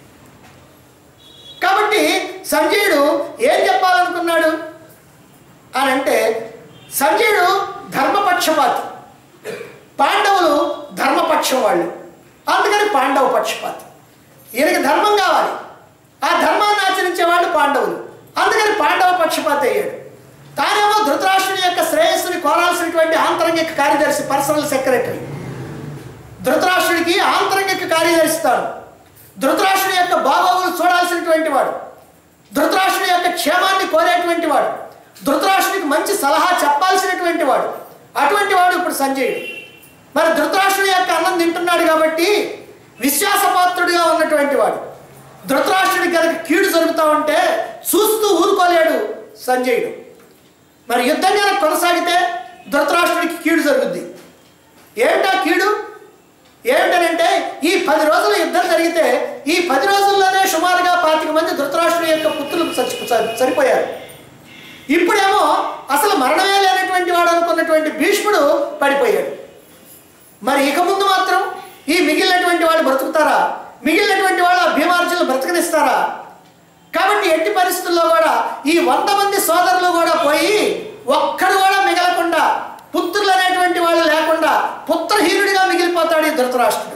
కాబట్టి సంజయుడు ఏం చెప్పాలనుకున్నాడు అని అంటే సంజయుడు ధర్మపక్షపాతి పాండవులు ధర్మపక్షం వాళ్ళు అందుకని పాండవ పక్షపాతి ఈయనకి ధర్మం కావాలి ఆ ధర్మాన్ని ఆచరించే వాళ్ళు పాండవులు అందుకని పాండవ పక్షపాతి అయ్యాడు తానేమో ధృతరాష్ట్రుని యొక్క శ్రేయస్సుని కోరాల్సినటువంటి ఆంతరంగిక కార్యదర్శి పర్సనల్ సెక్రటరీ ధృతరాష్ట్రుడికి ఆంతరంగిక కార్యదర్శిస్తాడు ధృతరాష్ట్రుడి యొక్క బాగోగులు చూడాల్సినటువంటి వాడు ధృతరాష్ట్రుడి యొక్క క్షేమాన్ని కోరేటువంటి వాడు ధృతరాష్ట్రుడికి మంచి సలహా చెప్పాల్సినటువంటి వాడు అటువంటి వాడు ఇప్పుడు సంజయుడు మరి ధృతరాష్ట్రుడి యొక్క అన్నం తింటున్నాడు కాబట్టి విశ్వాసపాత్రుడిగా ఉన్నటువంటి వాడు ధృతరాష్ట్రుడి కనుక కీడు జరుగుతూ ఉంటే చూస్తూ ఊరుకోలేడు సంజయుడు మరి యుద్ధం కనుక కొనసాగితే ధృతరాష్ట్రుడికి కీడు జరుగుద్ది ఏమిటా కీడు ఏమిటనంటే ఈ పది రోజుల యుద్ధం జరిగితే ఈ పది రోజుల్లోనే సుమారుగా పాతిక మంది ధృతరాష్ట్రుడి యొక్క పుత్రులు చచ్చి చ- చనిపోయారు ఇప్పుడేమో అసలు మరణమే లేనటువంటి వాడు అనుకున్నటువంటి భీష్ముడు పడిపోయాడు మరి ఇక ముందు మాత్రం ఈ మిగిలినటువంటి వాళ్ళు బ్రతుకుతారా మిగిలినటువంటి వాళ్ళు ఆ భీమార్జులు బ్రతకనిస్తారా కాబట్టి ఎట్టి పరిస్థితుల్లో కూడా ఈ వంద మంది సోదరులు కూడా పోయి ఒక్కడు కూడా మిగలకుండా పుత్రులు అనేటువంటి వాళ్ళు లేకుండా పుత్రహీనుడిగా మిగిలిపోతాడు ఈ ధృతరాష్ట్రుడు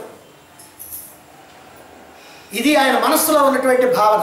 ఇది ఆయన మనస్సులో ఉన్నటువంటి భావన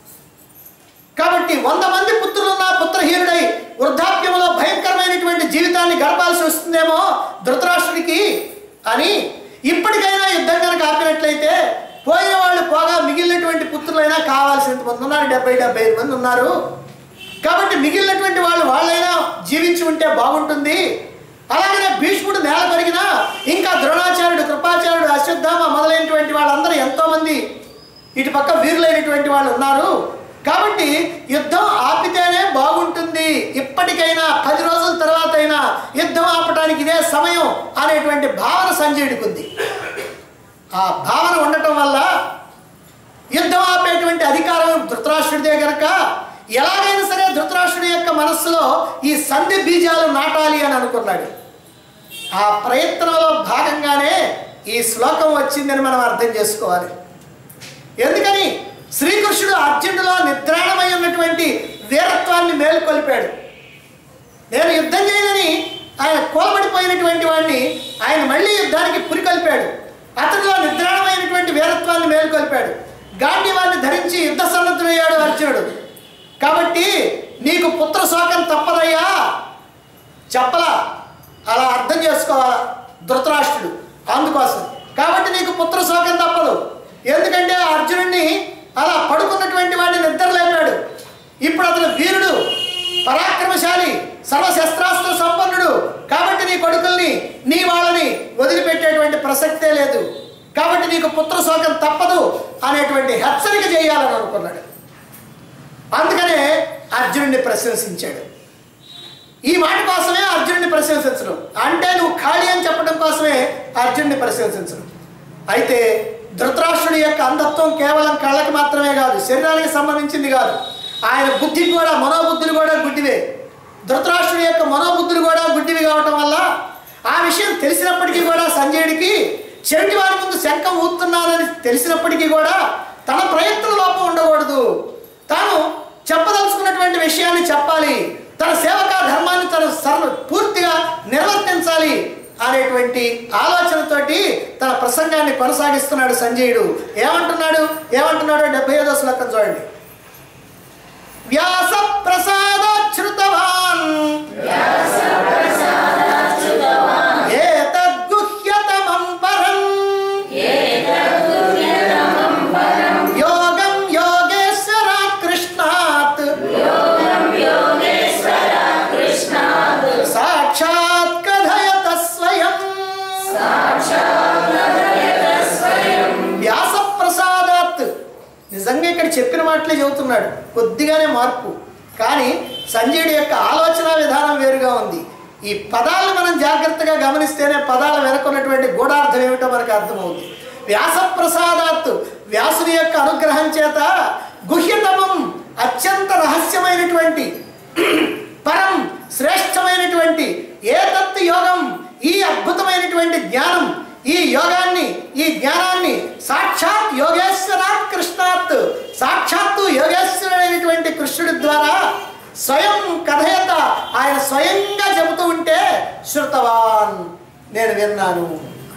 కాబట్టి వంద మంది పుత్రులున్న పుత్రహీనుడై వృద్ధాప్యంలో భయంకరమైనటువంటి జీవితాన్ని గడపాల్సి వస్తుందేమో ధృతరాష్ట్రుడికి అని ఇప్పటికైనా యుద్ధం కనుక ఆపినట్లయితే పోయిన వాళ్ళు పోగా మిగిలినటువంటి పుత్రులైనా కావాల్సినంత మంది ఉన్నారు డెబ్బై డెబ్బై ఐదు మంది ఉన్నారు కాబట్టి మిగిలినటువంటి వాళ్ళు వాళ్ళైనా జీవించి ఉంటే బాగుంటుంది అలాగనే భీష్ముడు నేల పెరిగినా ఇంకా ద్రోణాచార్యుడు కృపాచార్యుడు అశ్వత్థామ మొదలైనటువంటి వాళ్ళందరూ ఎంతోమంది ఇటు పక్క వీరులైనటువంటి వాళ్ళు ఉన్నారు కాబట్టి యుద్ధం ఆపితేనే బాగుంటుంది ఇప్పటికైనా పది రోజుల తర్వాత అయినా యుద్ధం ఆపడానికి ఇదే సమయం అనేటువంటి భావన సంజయుడికి ఉంది ఆ భావన ఉండటం వల్ల యుద్ధం ఆపేటువంటి అధికారం ధృతరాష్ట్రుడిదే గనక ఎలాగైనా సరే ధృతరాష్ట్రుడి యొక్క మనస్సులో ఈ సంధి బీజాలు నాటాలి అని అనుకున్నాడు ఆ ప్రయత్నంలో భాగంగానే ఈ శ్లోకం వచ్చిందని మనం అర్థం చేసుకోవాలి ఎందుకని శ్రీకృష్ణుడు అర్జునుడిలో నిద్రాణమై ఉన్నటువంటి వీరత్వాన్ని మేల్కొల్పాడు నేను యుద్ధం చేయనని ఆయన కోలబడిపోయినటువంటి వాడిని ఆయన మళ్ళీ యుద్ధానికి పురికొల్పాడు అతనిలో నిద్రాణమైనటువంటి వీరత్వాన్ని మేల్కొల్పాడు గాంధీవాన్ని ధరించి యుద్ధ సన్నద్ధుడయ్యాడు అర్జునుడు కాబట్టి నీకు పుత్ర శోకం తప్పదయ్యా చెప్పలా అలా అర్థం చేసుకోవాలా ధృతరాష్ట్రుడు అందుకోసం కాబట్టి నీకు పుత్ర శోకం తప్పదు ఎందుకంటే ఆ అర్జునుడిని అలా పడుకున్నటువంటి వాడిని నిద్ర లేపాడు ఇప్పుడు అతను వీరుడు పరాక్రమశాలి సర్వశస్త్రాస్త్ర సంపన్నుడు కాబట్టి నీ కొడుకుల్ని నీ వాళ్ళని వదిలిపెట్టేటువంటి ప్రసక్తే లేదు కాబట్టి నీకు పుత్ర శోకం తప్పదు అనేటువంటి హెచ్చరిక చేయాలని అనుకున్నాడు అందుకనే అర్జునుడిని ప్రశంసించాడు ఈ మాట కోసమే అర్జునుడిని ప్రశంసించడం అంటే నువ్వు ఖాళీ అని చెప్పడం కోసమే అర్జునుడిని ప్రశంసించడం అయితే ధృతరాష్ట్రుడి యొక్క అంధత్వం కేవలం కళ్ళకి మాత్రమే కాదు శరీరానికి సంబంధించింది కాదు ఆయన బుద్ధికి కూడా మనోబుద్ధులు కూడా గుడ్డివే ధృతరాష్ట్రుడి యొక్క మనోబుద్ధులు కూడా గుడ్డివి కావటం వల్ల ఆ విషయం తెలిసినప్పటికీ కూడా సంజయుడికి చెవిటి వారి ముందు శంఖం ఊతున్నానని తెలిసినప్పటికీ కూడా తన ప్రయత్న లోపం ఉండకూడదు తాను చెప్పదలుచుకున్నటువంటి విషయాన్ని చెప్పాలి తన సేవకా ధర్మాన్ని తను సర్వ పూర్తిగా నిర్వర్తించాలి అనేటువంటి ఆలోచనతోటి తన ప్రసంగాన్ని కొనసాగిస్తున్నాడు సంజయుడు ఏమంటున్నాడు ఏమంటున్నాడు డెబ్బై ఐదో శ్లోకం చూడండి వ్యాస ప్రసాదశ్రుతవాన్ ఏతద్గుహ్యతమం పరం యోగం యోగేశ్వర కృష్ణాత్ సాక్షాత్ కథయత స్వయం వ్యాస ప్రసాదాత్ నిజంగా ఇక్కడ చెప్పిన మాటలే చెబుతున్నాడు కొద్దిగానే మార్పు కానీ సంజయుడి యొక్క ఆలోచన విధానం వేరుగా ఉంది ఈ పదాలను మనం జాగ్రత్తగా గమనిస్తేనే పదాల వెనుకున్నటువంటి గూఢార్థం ఏమిటో మనకు అర్థమవుతుంది వ్యాస ప్రసాదాత్ వ్యాసుని యొక్క అనుగ్రహం చేత గుహ్యతమం అత్యంత రహస్యమైనటువంటి పరం శ్రేష్టమైనటువంటి ఏతత్ యోగం ఈ అద్భుతమైనటువంటి జ్ఞానం ఈ యోగాన్ని ఈ జ్ఞానాన్ని సాక్షాత్ యోగేశ్వరాత్ కృష్ణాత్ సాక్షాత్తు యోగేశ్వరుడైనటువంటి కృష్ణుడి ద్వారా స్వయం కథయత ఆయన స్వయంగా చెబుతూ ఉంటే శృతవాన్ నేను విన్నాను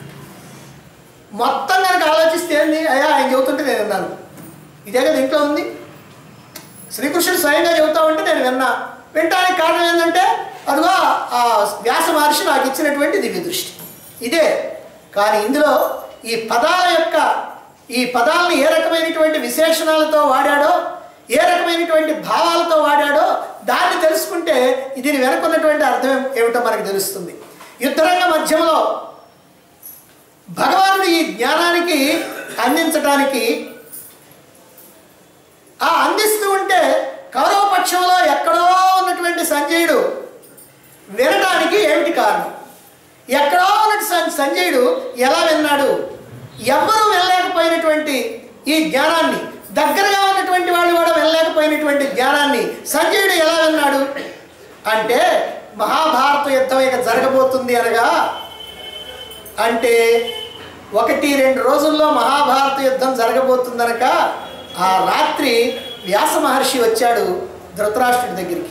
మొత్తం కనుక ఆలోచిస్తే ఏంది అయ్యా ఆయన చెబుతుంటే నేను విన్నాను ఇదే కదా ఇంట్లో ఉంది శ్రీకృష్ణుడు స్వయంగా చెబుతా ఉంటే నేను విన్నా వినటానికి కారణం ఏంటంటే అదిగో ఆ వ్యాస మహర్షి నాకు ఇచ్చినటువంటి దివ్య దృష్టి ఇదే కానీ ఇందులో ఈ పదాల యొక్క ఈ పదాలను ఏ రకమైనటువంటి విశేషణాలతో వాడాడో ఏ రకమైనటువంటి భావాలతో వాడాడో దాన్ని తెలుసుకుంటే దీని వెనుకున్నటువంటి అర్థం ఏమిటో మనకు తెలుస్తుంది యుద్ధరంగ మధ్యంలో భగవానుడు ఈ జ్ఞానానికి అందించడానికి ఆ అందిస్తూ ఉంటే కౌరవ పక్షంలో ఎక్కడో ఉన్నటువంటి సంజయుడు వినడానికి ఏమిటి కారణం ఎక్కడో ఉన్నటువంటి సం- సంజయుడు ఎలా విన్నాడు ఎవ్వరూ వెళ్ళలేకపోయినటువంటి ఈ జ్ఞానాన్ని దగ్గరగా ఉన్నటువంటి వాళ్ళు కూడా వెళ్ళలేకపోయినటువంటి జ్ఞానాన్ని సంజయుడు ఎలా విన్నాడు అంటే మహాభారత యుద్ధం ఇక జరగబోతుంది అనగా అంటే ఒకటి రెండు రోజుల్లో మహాభారత యుద్ధం జరగబోతుందనక ఆ రాత్రి వ్యాస మహర్షి వచ్చాడు ధృతరాష్ట్రుడి దగ్గరికి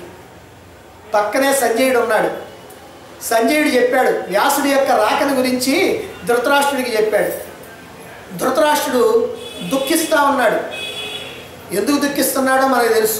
పక్కనే సంజయుడు ఉన్నాడు సంజయుడు చెప్పాడు వ్యాసుడి యొక్క రాకను గురించి ధృతరాష్ట్రుడికి చెప్పాడు ధృతరాష్ట్రుడు దుఃఖిస్తూ ఉన్నాడు ఎందుకు దుఃఖిస్తున్నాడో మనకు తెలుసు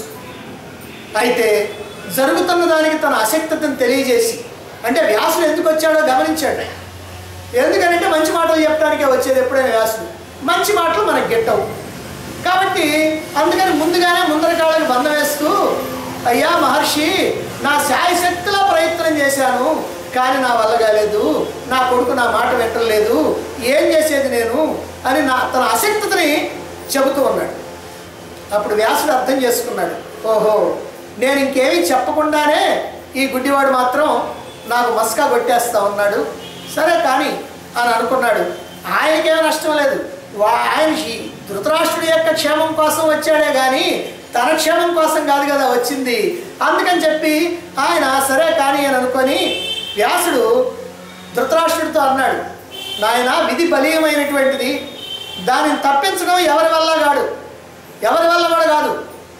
అయితే జరుగుతున్న దానికి తన అశక్తతను తెలియజేసి అంటే వ్యాసుడు ఎందుకు వచ్చాడో గమనించాడు ఎందుకంటే మంచి మాటలు చెప్పడానికే వచ్చేది ఎప్పుడైనా వ్యాసుడు మంచి మాటలు మనకు గిట్టవు కాబట్టి అందుకని ముందుగానే ముందర కాళ్ళకి బంధం వేస్తూ అయ్యా మహర్షి నా శాయశక్తిలో ప్రయత్నం చేశాను కానీ నా వల్ల కాలేదు నా కొడుకు నా మాట వింటలేదు ఏం చేసేది నేను అని నా తన అశక్తతని చెబుతూ ఉన్నాడు అప్పుడు వ్యాసుడు అర్థం చేసుకున్నాడు ఓహో నేను ఇంకేమీ చెప్పకుండానే ఈ గుడ్డివాడు మాత్రం నాకు మస్కా కొట్టేస్తా ఉన్నాడు సరే కానీ అని అనుకున్నాడు ఆయనకేమీ నష్టం లేదు వా- ఆయన ఈ ధృతరాష్ట్రుడి యొక్క క్షేమం కోసం వచ్చాడే కానీ తన క్షేమం కోసం కాదు కదా వచ్చింది అందుకని చెప్పి ఆయన సరే కానీ అని అనుకొని వ్యాసుడు ధృతరాష్ట్రుడితో అన్నాడు నాయన విధి బలీయమైనటువంటిది దానిని తప్పించడం ఎవరి వల్ల కాడు ఎవరి వల్ల కూడా కాదు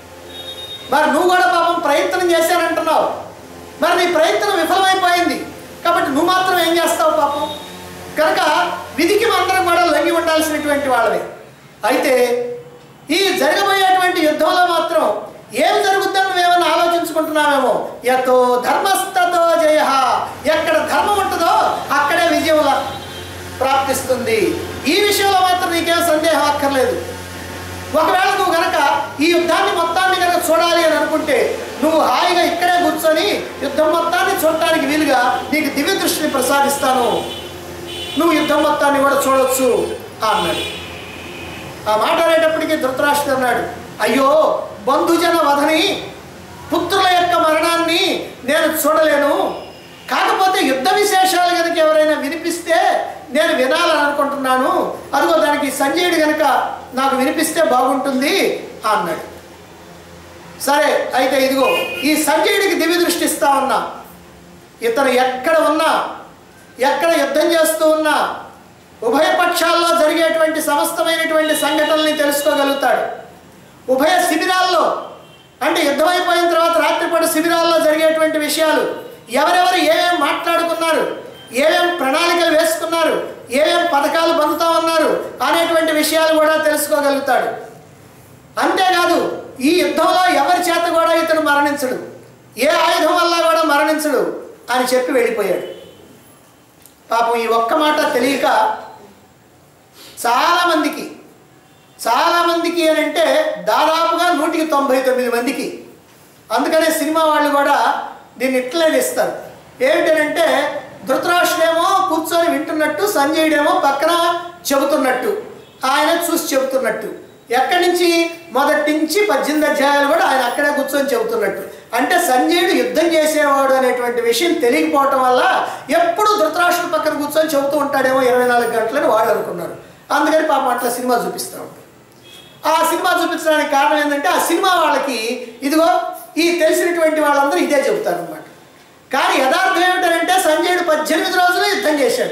మరి నువ్వు కూడా పాపం ప్రయత్నం చేశానంటున్నావు మరి నీ ప్రయత్నం విఫలమైపోయింది కాబట్టి నువ్వు మాత్రం ఏం చేస్తావు పాపం కనుక విధికి అందరం కూడా లొంగి ఉండాల్సినటువంటి వాళ్ళమే అయితే ఈ జరగబోయేటువంటి యుద్ధంలో మాత్రం ఏం జరుగుతుందని నువ్వేమన్నా ఆలోచించుకుంటున్నావేమో యతో ధర్మస్థతో జయ ఎక్కడ ధర్మం ఉంటుందో అక్కడే విజయం లా- ప్రాప్తిస్తుంది ఈ విషయంలో మాత్రం నీకేం సందేహం అక్కర్లేదు ఒకవేళ నువ్వు గనక ఈ యుద్ధాన్ని మొత్తాన్ని కనుక చూడాలి అని అనుకుంటే నువ్వు హాయిగా ఇక్కడే కూర్చొని యుద్ధం మొత్తాన్ని చూడటానికి వీలుగా నీకు దివ్య దృష్టిని ప్రసాదిస్తాను నువ్వు యుద్ధం మొత్తాన్ని కూడా చూడొచ్చు అన్నాడు ఆ మాట అనేటప్పటికీ ధృతరాష్ట్రుడు అన్నాడు అయ్యో బంధుజన వధని పుత్రుల యొక్క మరణాన్ని నేను చూడలేను కాకపోతే యుద్ధ విశేషాలు కనుక ఎవరైనా వినిపిస్తే నేను వినాలని అనుకుంటున్నాను అదిగో దానికి సంజయుడు కనుక నాకు వినిపిస్తే బాగుంటుంది అన్నాడు సరే అయితే ఇదిగో ఈ సంజయుడికి దివ్య దృష్టి ఇస్తా ఉన్నా ఇతను ఎక్కడ ఉన్నా ఎక్కడ యుద్ధం చేస్తూ ఉన్నా ఉభయ పక్షాల్లో జరిగేటువంటి సమస్తమైనటువంటి సంఘటనల్ని తెలుసుకోగలుగుతాడు ఉభయ శిబిరాల్లో అంటే యుద్ధం అయిపోయిన తర్వాత రాత్రిపూట శిబిరాల్లో జరిగేటువంటి విషయాలు ఎవరెవరు ఏమేం మాట్లాడుకున్నారు ఏమేం ప్రణాళికలు వేసుకున్నారు ఏమేం పథకాలు పొందుతా ఉన్నారు అనేటువంటి విషయాలు కూడా తెలుసుకోగలుగుతాడు అంతేకాదు ఈ యుద్ధంలో ఎవరి చేత కూడా ఇతను మరణించడు ఏ ఆయుధం వల్ల కూడా మరణించడు అని చెప్పి వెళ్ళిపోయాడు పాపం ఈ ఒక్క మాట తెలియక చాలామందికి చాలామందికి అని అంటే దాదాపుగా నూటికి తొంభై తొమ్మిది మందికి అందుకనే సినిమా వాళ్ళు కూడా దీన్ని ఇట్లనే ఇస్తారు ఏమిటంటే ధృతరాష్ట్రుడేమో కూర్చొని వింటున్నట్టు సంజయుడేమో పక్కన చెబుతున్నట్టు ఆయన చూసి చెబుతున్నట్టు ఎక్కడి నుంచి మొదటి నుంచి పద్దెనిమిది అధ్యాయాలు కూడా ఆయన అక్కడే కూర్చొని చెబుతున్నట్టు అంటే సంజయుడు యుద్ధం చేసేవాడు అనేటువంటి విషయం తెలియకపోవటం వల్ల ఎప్పుడు ధృతరాష్ట్రుడు పక్కన కూర్చొని చెబుతూ ఉంటాడేమో ఇరవై నాలుగు గంటలని వాళ్ళు అనుకున్నారు అందుకని పాపం అట్లా సినిమా చూపిస్తూ ఉంటారు ఆ సినిమా చూపించడానికి కారణం ఏంటంటే ఆ సినిమా వాళ్ళకి ఇదిగో ఈ తెలిసినటువంటి వాళ్ళందరూ ఇదే చెబుతారు అనమాట కానీ యథార్థం ఏమిటంటే సంజయుడు పద్దెనిమిది రోజులు యుద్ధం చేశాడు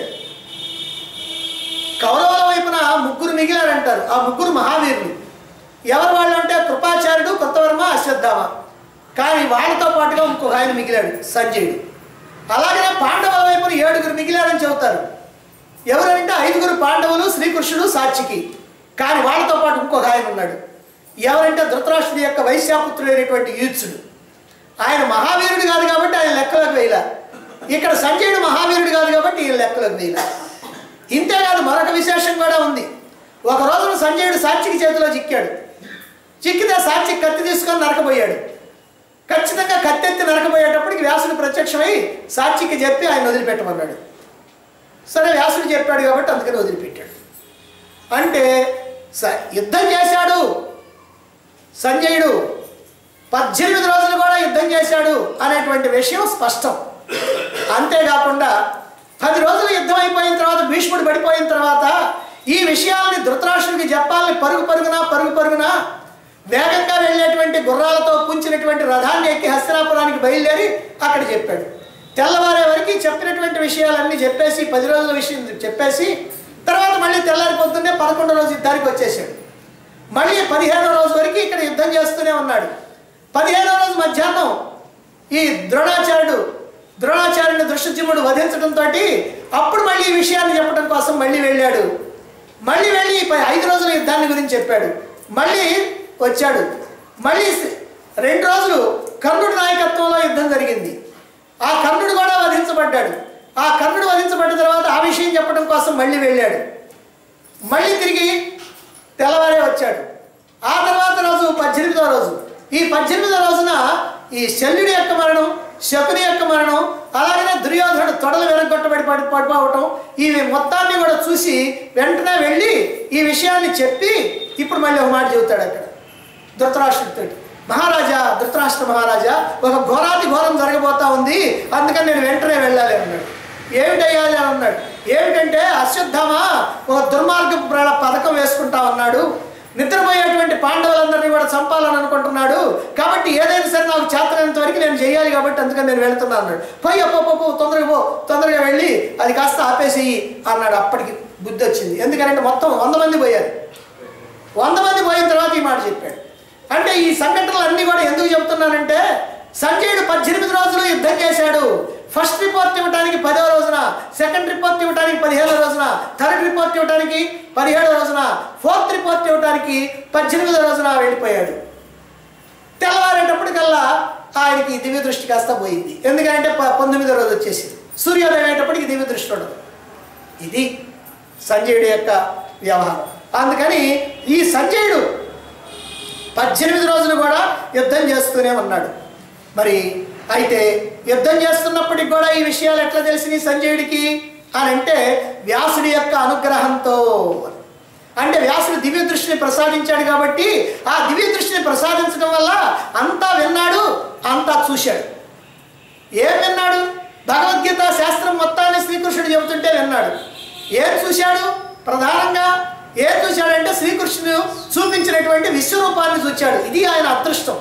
కౌరవుల వైపున ముగ్గురు మిగిలారంటారు ఆ ముగ్గురు మహావీరులు ఎవరు వాళ్ళు అంటే కృపాచార్యుడు కొత్తవర్మ అశ్వత్థామ కానీ వాళ్ళతో పాటుగా ఇంకొక ఆయన మిగిలాడు సంజయుడు అలాగనే పాండవుల వైపున ఏడుగురు మిగిలారని చెబుతారు ఎవరంటే ఐదుగురు పాండవులు శ్రీకృష్ణుడు సాక్షికి కానీ వాళ్ళతో పాటు ఇంకొక ఆయన ఉన్నాడు ఎవరంటే ధృతరాష్ట్రుడి యొక్క వైశ్యాపుత్రుడైనటువంటి యూత్సుడు ఆయన మహావీరుడు కాదు కాబట్టి ఆయన లెక్కలోకి వేయలే ఇక్కడ సంజయుడు మహావీరుడు కాదు కాబట్టి ఈయన లెక్కలోకి వేయలే ఇంతే కాదు మరొక విశేషం కూడా ఉంది ఒక రోజున సంజయుడు సాక్షికి చేతిలో చిక్కాడు చిక్కితే సాక్షి కత్తి తీసుకొని నరకబోయాడు ఖచ్చితంగా కత్తెత్తి నరకబోయేటప్పటికి వ్యాసుడు ప్రత్యక్షమై సాక్షికి చెప్పి ఆయన వదిలిపెట్టమన్నాడు సరే వ్యాసుడు చెప్పాడు కాబట్టి అందుకని వదిలిపెట్టాడు అంటే స యుద్ధం చేశాడు సంజయుడు పద్దెనిమిది రోజులు కూడా యుద్ధం చేశాడు అనేటువంటి విషయం స్పష్టం అంతేకాకుండా పది రోజులు యుద్ధం అయిపోయిన తర్వాత భీష్ముడు పడిపోయిన తర్వాత ఈ విషయాల్ని ధృతరాష్ట్రుడికి చెప్పాలని పరుగు పరుగున పరుగు పరుగున వేగంగా వెళ్ళేటువంటి గుర్రాలతో పుంచినటువంటి రథాన్ని ఎక్కి హస్తినాపురానికి బయలుదేరి అక్కడ చెప్పాడు తెల్లవారే వరకు చెప్పినటువంటి విషయాలన్నీ చెప్పేసి పది రోజుల విషయం చెప్పేసి తర్వాత మళ్ళీ తెల్లారి పొద్దున్నే పదకొండో రోజు యుద్ధానికి వచ్చేసాడు మళ్ళీ పదిహేనో రోజు వరకు ఇక్కడ యుద్ధం చేస్తూనే ఉన్నాడు పదిహేనో రోజు మధ్యాహ్నం ఈ ద్రోణాచార్యుడు ద్రోణాచార్యుని దృష్టజిమ్ముడు వధించడంతో అప్పుడు మళ్ళీ ఈ విషయాన్ని చెప్పడం కోసం మళ్ళీ వెళ్ళాడు మళ్ళీ వెళ్ళి ఈ ప- ఐదు రోజుల యుద్ధాన్ని గురించి చెప్పాడు మళ్ళీ వచ్చాడు మళ్ళీ స- రెండు రోజులు కర్ణుడి నాయకత్వంలో యుద్ధం జరిగింది ఆ కర్ణుడు కూడా వధించబడ్డాడు ఆ కర్ణుడు వధించబడ్డ తర్వాత ఆ విషయం చెప్పడం కోసం మళ్ళీ వెళ్ళాడు మళ్ళీ తిరిగి తెల్లవారే వచ్చాడు ఆ తర్వాత రోజు పద్దెనిమిదో రోజు ఈ పద్దెనిమిదో రోజున ఈ శల్యుడి యొక్క మరణం శకుని యొక్క మరణం అలాగనే దుర్యోధనుడు తొడలు వెనకొట్టబడి పడి పడిపోవటం ఈ మొత్తాన్ని కూడా చూసి వెంటనే వెళ్ళి ఈ విషయాన్ని చెప్పి ఇప్పుడు మళ్ళీ ఒక మాట చెబుతాడు అక్కడ ధృతరాష్ట్రుడితో మహారాజా ధృతరాష్ట్ర మహారాజా ఒక ఘోరాతి ఘోరం జరగబోతా ఉంది అందుకని నేను వెంటనే వెళ్ళాలి అన్నాడు ఏమిటయ్యాలి అని అన్నాడు ఏమిటంటే అశ్వత్థామ ఒక దుర్మార్గపు ప్ర- పథకం వేసుకుంటా ఉన్నాడు నిద్రపోయేటువంటి పాండవులందరినీ కూడా చంపాలని అనుకుంటున్నాడు కాబట్టి ఏదైనా సరే నాకు చేతనంత వరకు నేను చేయాలి కాబట్టి అందుకని నేను వెళ్తున్నాను అన్నాడు పోయి అప్పో పో, పో తొందరగా పో తొందరగా వెళ్ళి అది కాస్త ఆపేసేయి అన్నాడు అప్పటికి బుద్ధి వచ్చింది ఎందుకంటే మొత్తం వంద మంది పోయారు వంద మంది పోయిన తర్వాత ఈ మాట చెప్పాడు అంటే ఈ సంఘటనలు అన్నీ కూడా ఎందుకు చెప్తున్నానంటే సంజయుడు పద్దెనిమిది రోజులు యుద్ధం చేశాడు ఫస్ట్ రిపోర్ట్ ఇవ్వడానికి పదో రోజున సెకండ్ రిపోర్ట్ ఇవ్వడానికి పదిహేనో రోజున థర్డ్ రిపోర్ట్ ఇవ్వడానికి పదిహేడో రోజున ఫోర్త్ రిపోర్ట్ ఇవ్వడానికి పద్దెనిమిదో రోజున వెళ్ళిపోయాడు తెల్లవారేటప్పటికల్లా ఆయనకి దివ్య దృష్టి కాస్త పోయింది ఎందుకంటే ప- పంతొమ్మిదో రోజు వచ్చేసింది సూర్యోదయం అయ్యేటప్పటికి దివ్య దృష్టి ఉండదు ఇది సంజయుడి యొక్క వ్యవహారం అందుకని ఈ సంజయుడు పద్దెనిమిది రోజులు కూడా యుద్ధం చేస్తూనే ఉన్నాడు మరి అయితే యుద్ధం చేస్తున్నప్పటికి కూడా ఈ విషయాలు ఎట్లా తెలిసినాయి సంజయుడికి అని అంటే వ్యాసుడి యొక్క అనుగ్రహంతో అంటే వ్యాసుడు దివ్య దృష్టిని ప్రసాదించాడు కాబట్టి ఆ దివ్య దృష్టిని ప్రసాదించడం వల్ల అంతా విన్నాడు అంతా చూశాడు ఏం విన్నాడు భగవద్గీత శాస్త్రం మొత్తాన్ని శ్రీకృష్ణుడు చెబుతుంటే విన్నాడు ఏం చూశాడు ప్రధానంగా ఏం చూశాడంటే శ్రీకృష్ణుడు చూపించినటువంటి విశ్వరూపాన్ని చూశాడు ఇది ఆయన అదృష్టం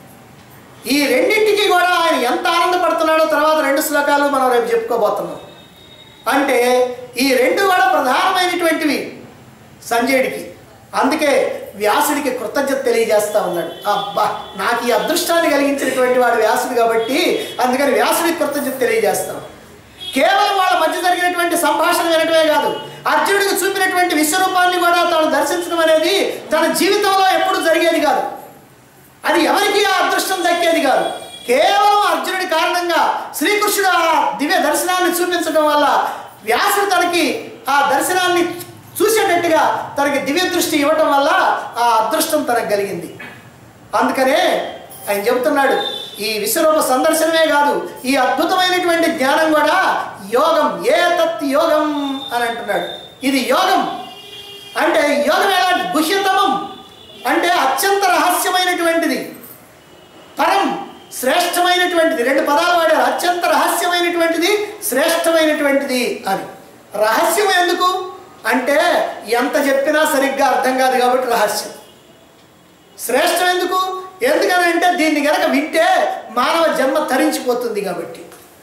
ఈ రెండింటికి కూడా ఆయన ఎంత ఆనందపడుతున్నాడో తర్వాత రెండు శ్లోకాలు మనం రేపు చెప్పుకోబోతున్నాం అంటే ఈ రెండు కూడా ప్రధానమైనటువంటివి సంజయుడికి అందుకే వ్యాసుడికి కృతజ్ఞత తెలియజేస్తా ఉన్నాడు అబ్బా నాకు ఈ అదృష్టాన్ని కలిగించినటువంటి వాడు వ్యాసుడు కాబట్టి అందుకని వ్యాసుడికి కృతజ్ఞత తెలియజేస్తాం కేవలం వాళ్ళ మధ్య జరిగినటువంటి సంభాషణ వినటమే కాదు అర్జునుడికి చూపినటువంటి విశ్వరూపాన్ని కూడా తాను దర్శించడం అనేది తన జీవితంలో ఎప్పుడు జరిగేది కాదు అది ఎవరికి ఆ అదృష్టం దక్కేది కాదు కేవలం అర్జునుడి కారణంగా శ్రీకృష్ణుడు ఆ దివ్య దర్శనాన్ని చూపించడం వల్ల వ్యాసుడు తనకి ఆ దర్శనాన్ని చూసేటట్టుగా తనకి దివ్య దృష్టి ఇవ్వటం వల్ల ఆ అదృష్టం తనకు కలిగింది అందుకనే ఆయన చెబుతున్నాడు ఈ విశ్వరూప సందర్శనమే కాదు ఈ అద్భుతమైనటువంటి జ్ఞానం కూడా యోగం ఏ తత్ యోగం అని అంటున్నాడు ఇది యోగం అంటే యోగం ఎలా గుహ్యతమం అంటే అత్యంత రహస్యమైనటువంటిది పరం శ్రేష్టమైనటువంటిది రెండు పదాలు వాడారు అత్యంత రహస్యమైనటువంటిది శ్రేష్టమైనటువంటిది అని రహస్యం ఎందుకు అంటే ఎంత చెప్పినా సరిగ్గా అర్థం కాదు కాబట్టి రహస్యం శ్రేష్టం ఎందుకు ఎందుకనంటే దీన్ని గనక వింటే మానవ జన్మ తరించిపోతుంది కాబట్టి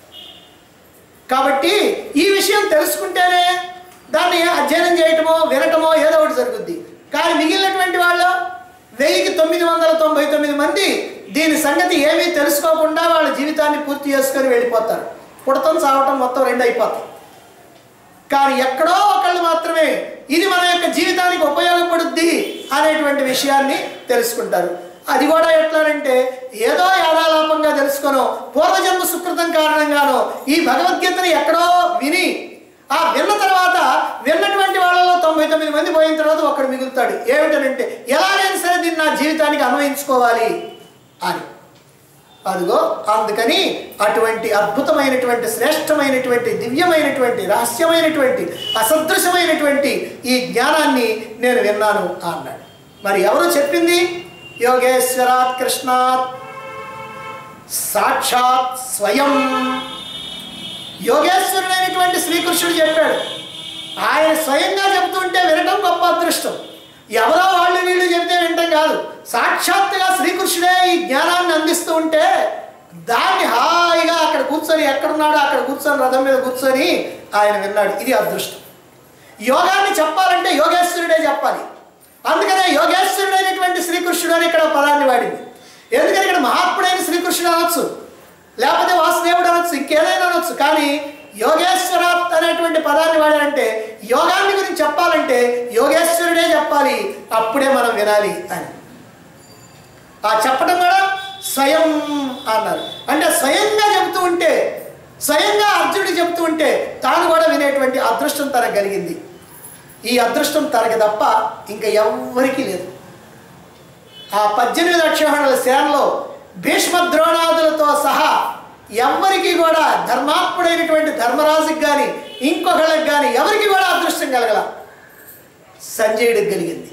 కాబట్టి ఈ విషయం తెలుసుకుంటేనే దాన్ని అధ్యయనం చేయటమో వినటమో ఏదో ఒకటి జరుగుద్ది కానీ మిగిలినటువంటి వాళ్ళు వెయ్యికి తొమ్మిది వందల తొంభై తొమ్మిది మంది దీని సంగతి ఏమీ తెలుసుకోకుండా వాళ్ళ జీవితాన్ని పూర్తి చేసుకొని వెళ్ళిపోతారు పుడతం చావటం మొత్తం రెండు అయిపోతాయి కానీ ఎక్కడో ఒకళ్ళు మాత్రమే ఇది మన యొక్క జీవితానికి ఉపయోగపడుద్ది అనేటువంటి విషయాన్ని తెలుసుకుంటారు అది కూడా ఎట్లానంటే ఏదో యాదాలాపంగా తెలుసుకొనో పూర్వజన్మ సుకృతం కారణంగానో ఈ భగవద్గీతని ఎక్కడో విని ఆ విన్న తర్వాత విన్నటువంటి వాళ్ళలో తొంభై తొమ్మిది మంది పోయిన తర్వాత ఒక్కడు మిగులుతాడు ఏమిటనంటే ఎలాగైనా సరే దీన్ని నా జీవితానికి అన్వయించుకోవాలి అని అదిగో అందుకని అటువంటి అద్భుతమైనటువంటి శ్రేష్టమైనటువంటి దివ్యమైనటువంటి రహస్యమైనటువంటి అసదృశమైనటువంటి ఈ జ్ఞానాన్ని నేను విన్నాను అన్నాడు మరి ఎవరు చెప్పింది యోగేశ్వరాత్ కృష్ణాత్ సాక్షాత్ స్వయం యోగేశ్వరుడైనటువంటి శ్రీకృష్ణుడు చెప్పాడు ఆయన స్వయంగా చెబుతుంటే వినటం గొప్ప అదృష్టం ఎవరో వాళ్ళు వీళ్ళు చెబితే వినటం కాదు సాక్షాత్తుగా శ్రీకృష్ణుడే ఈ జ్ఞానాన్ని అందిస్తూ ఉంటే దాన్ని హాయిగా అక్కడ కూర్చొని ఎక్కడున్నాడో అక్కడ కూర్చొని రథం మీద కూర్చొని ఆయన విన్నాడు ఇది అదృష్టం యోగాన్ని చెప్పాలంటే యోగేశ్వరుడే చెప్పాలి అందుకనే యోగేశ్వరుడైనటువంటి శ్రీకృష్ణుడు అని ఇక్కడ పదాన్ని వాడింది ఎందుకని ఇక్కడ మహాత్ముడైన శ్రీకృష్ణుడు అనొచ్చు లేకపోతే వాసుదేవుడు అనొచ్చు ఇంకేదైనా అనొచ్చు కానీ యోగేశ్వరాత్ అనేటువంటి పదాన్ని వాడారంటే యోగాన్ని గురించి చెప్పాలంటే యోగేశ్వరుడే చెప్పాలి అప్పుడే మనం వినాలి అని ఆ చెప్పడం కూడా స్వయం అన్నారు అంటే స్వయంగా చెబుతూ ఉంటే స్వయంగా అర్జునుడు చెబుతూ ఉంటే తాను కూడా వినేటువంటి అదృష్టం తనకు కలిగింది ఈ అదృష్టం తనకి తప్ప ఇంకా ఎవ్వరికీ లేదు ఆ పద్దెనిమిది అక్షోహణల సేనలో భీష్మ ద్రోణాదులతో సహా ఎవ్వరికి కూడా ధర్మాత్ముడైనటువంటి ధర్మరాజుకి కానీ ఇంకొకళ్ళకి కానీ ఎవరికి కూడా అదృష్టం కలగల సంజయుడికి కలిగింది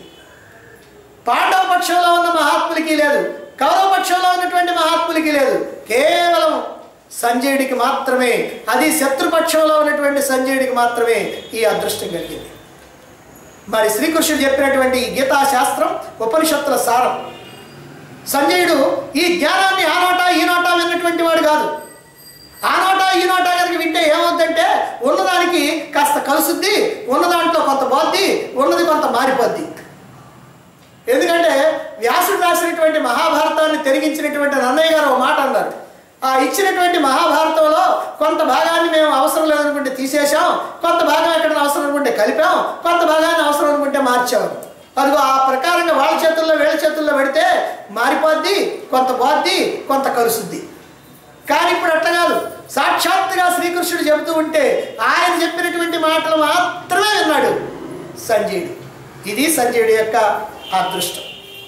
పాండవ పక్షంలో ఉన్న మహాత్ములకి లేదు కౌరవ పక్షంలో ఉన్నటువంటి మహాత్ములకి లేదు కేవలం సంజయుడికి మాత్రమే అది శత్రుపక్షంలో ఉన్నటువంటి సంజయుడికి మాత్రమే ఈ అదృష్టం కలిగింది మరి శ్రీకృష్ణుడు చెప్పినటువంటి ఈ గీతా శాస్త్రం ఉపనిషత్తుల సారం సంజయుడు ఈ జ్ఞానాన్ని ఆ నోట ఈ నోట విన్నటువంటి వాడు కాదు ఆ నోట ఈ నోట కనుక వింటే ఏమవుద్దంటే ఉన్నదానికి కాస్త కలుసుద్ది ఉన్న దాంట్లో కొంత పోద్ది ఉన్నది కొంత మారిపోద్ది ఎందుకంటే వ్యాసుడు రాసినటువంటి మహాభారతాన్ని తెరిగించినటువంటి నన్నయ్య గారు ఒక మాట అన్నారు ఆ ఇచ్చినటువంటి మహాభారతంలో కొంత భాగాన్ని మేము అవసరం లేదనుకుంటే తీసేశాం కొంత భాగం ఎక్కడ అవసరం అనుకుంటే కలిపాం కొంత భాగాన్ని అవసరం అనుకుంటే మార్చాం అదిగో ఆ ప్రకారంగా వాళ్ళ చేతుల్లో వీళ్ళ చేతుల్లో పెడితే మారిపోద్ది కొంత పోద్ది కొంత కలుసుద్ది కానీ ఇప్పుడు అట్లా కాదు సాక్షాత్తుగా శ్రీకృష్ణుడు చెబుతూ ఉంటే ఆయన చెప్పినటువంటి మాటలు మాత్రమే విన్నాడు సంజయుడు ఇది సంజయుడి యొక్క అదృష్టం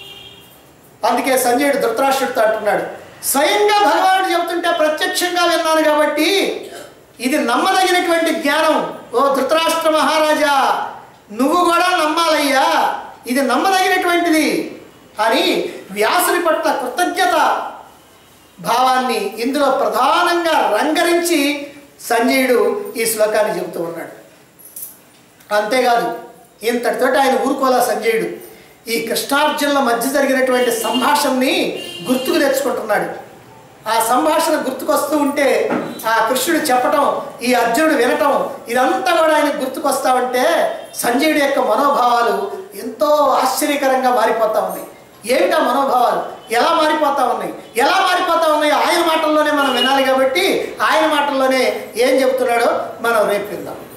అందుకే సంజయుడు ధృతరాష్ట్రుడితో అంటున్నాడు స్వయంగా భగవానుడు చెబుతుంటే ప్రత్యక్షంగా విన్నాను కాబట్టి ఇది నమ్మదగినటువంటి జ్ఞానం ఓ ధృతరాష్ట్ర మహారాజా నువ్వు కూడా నమ్మాలయ్యా ఇది నమ్మదగినటువంటిది అని వ్యాసుని పట్ల కృతజ్ఞత భావాన్ని ఇందులో ప్రధానంగా రంగరించి సంజయుడు ఈ శ్లోకాన్ని చెబుతూ ఉన్నాడు అంతేకాదు ఇంతటితోటి ఆయన ఊరుకోలా సంజయుడు ఈ కృష్ణార్జునుల మధ్య జరిగినటువంటి సంభాషణని గుర్తుకు తెచ్చుకుంటున్నాడు ఆ సంభాషణ గుర్తుకొస్తూ ఉంటే ఆ కృష్ణుడు చెప్పటం ఈ అర్జునుడు వినటం ఇదంతా కూడా ఆయన గుర్తుకొస్తా ఉంటే సంజయుడి యొక్క మనోభావాలు ఎంతో ఆశ్చర్యకరంగా మారిపోతా ఉన్నాయి ఏమిటా మనోభావాలు ఎలా మారిపోతా ఉన్నాయి ఎలా మారిపోతా ఉన్నాయో ఆయన మాటల్లోనే మనం వినాలి కాబట్టి ఆయన మాటల్లోనే ఏం చెబుతున్నాడో మనం రేపు విందాం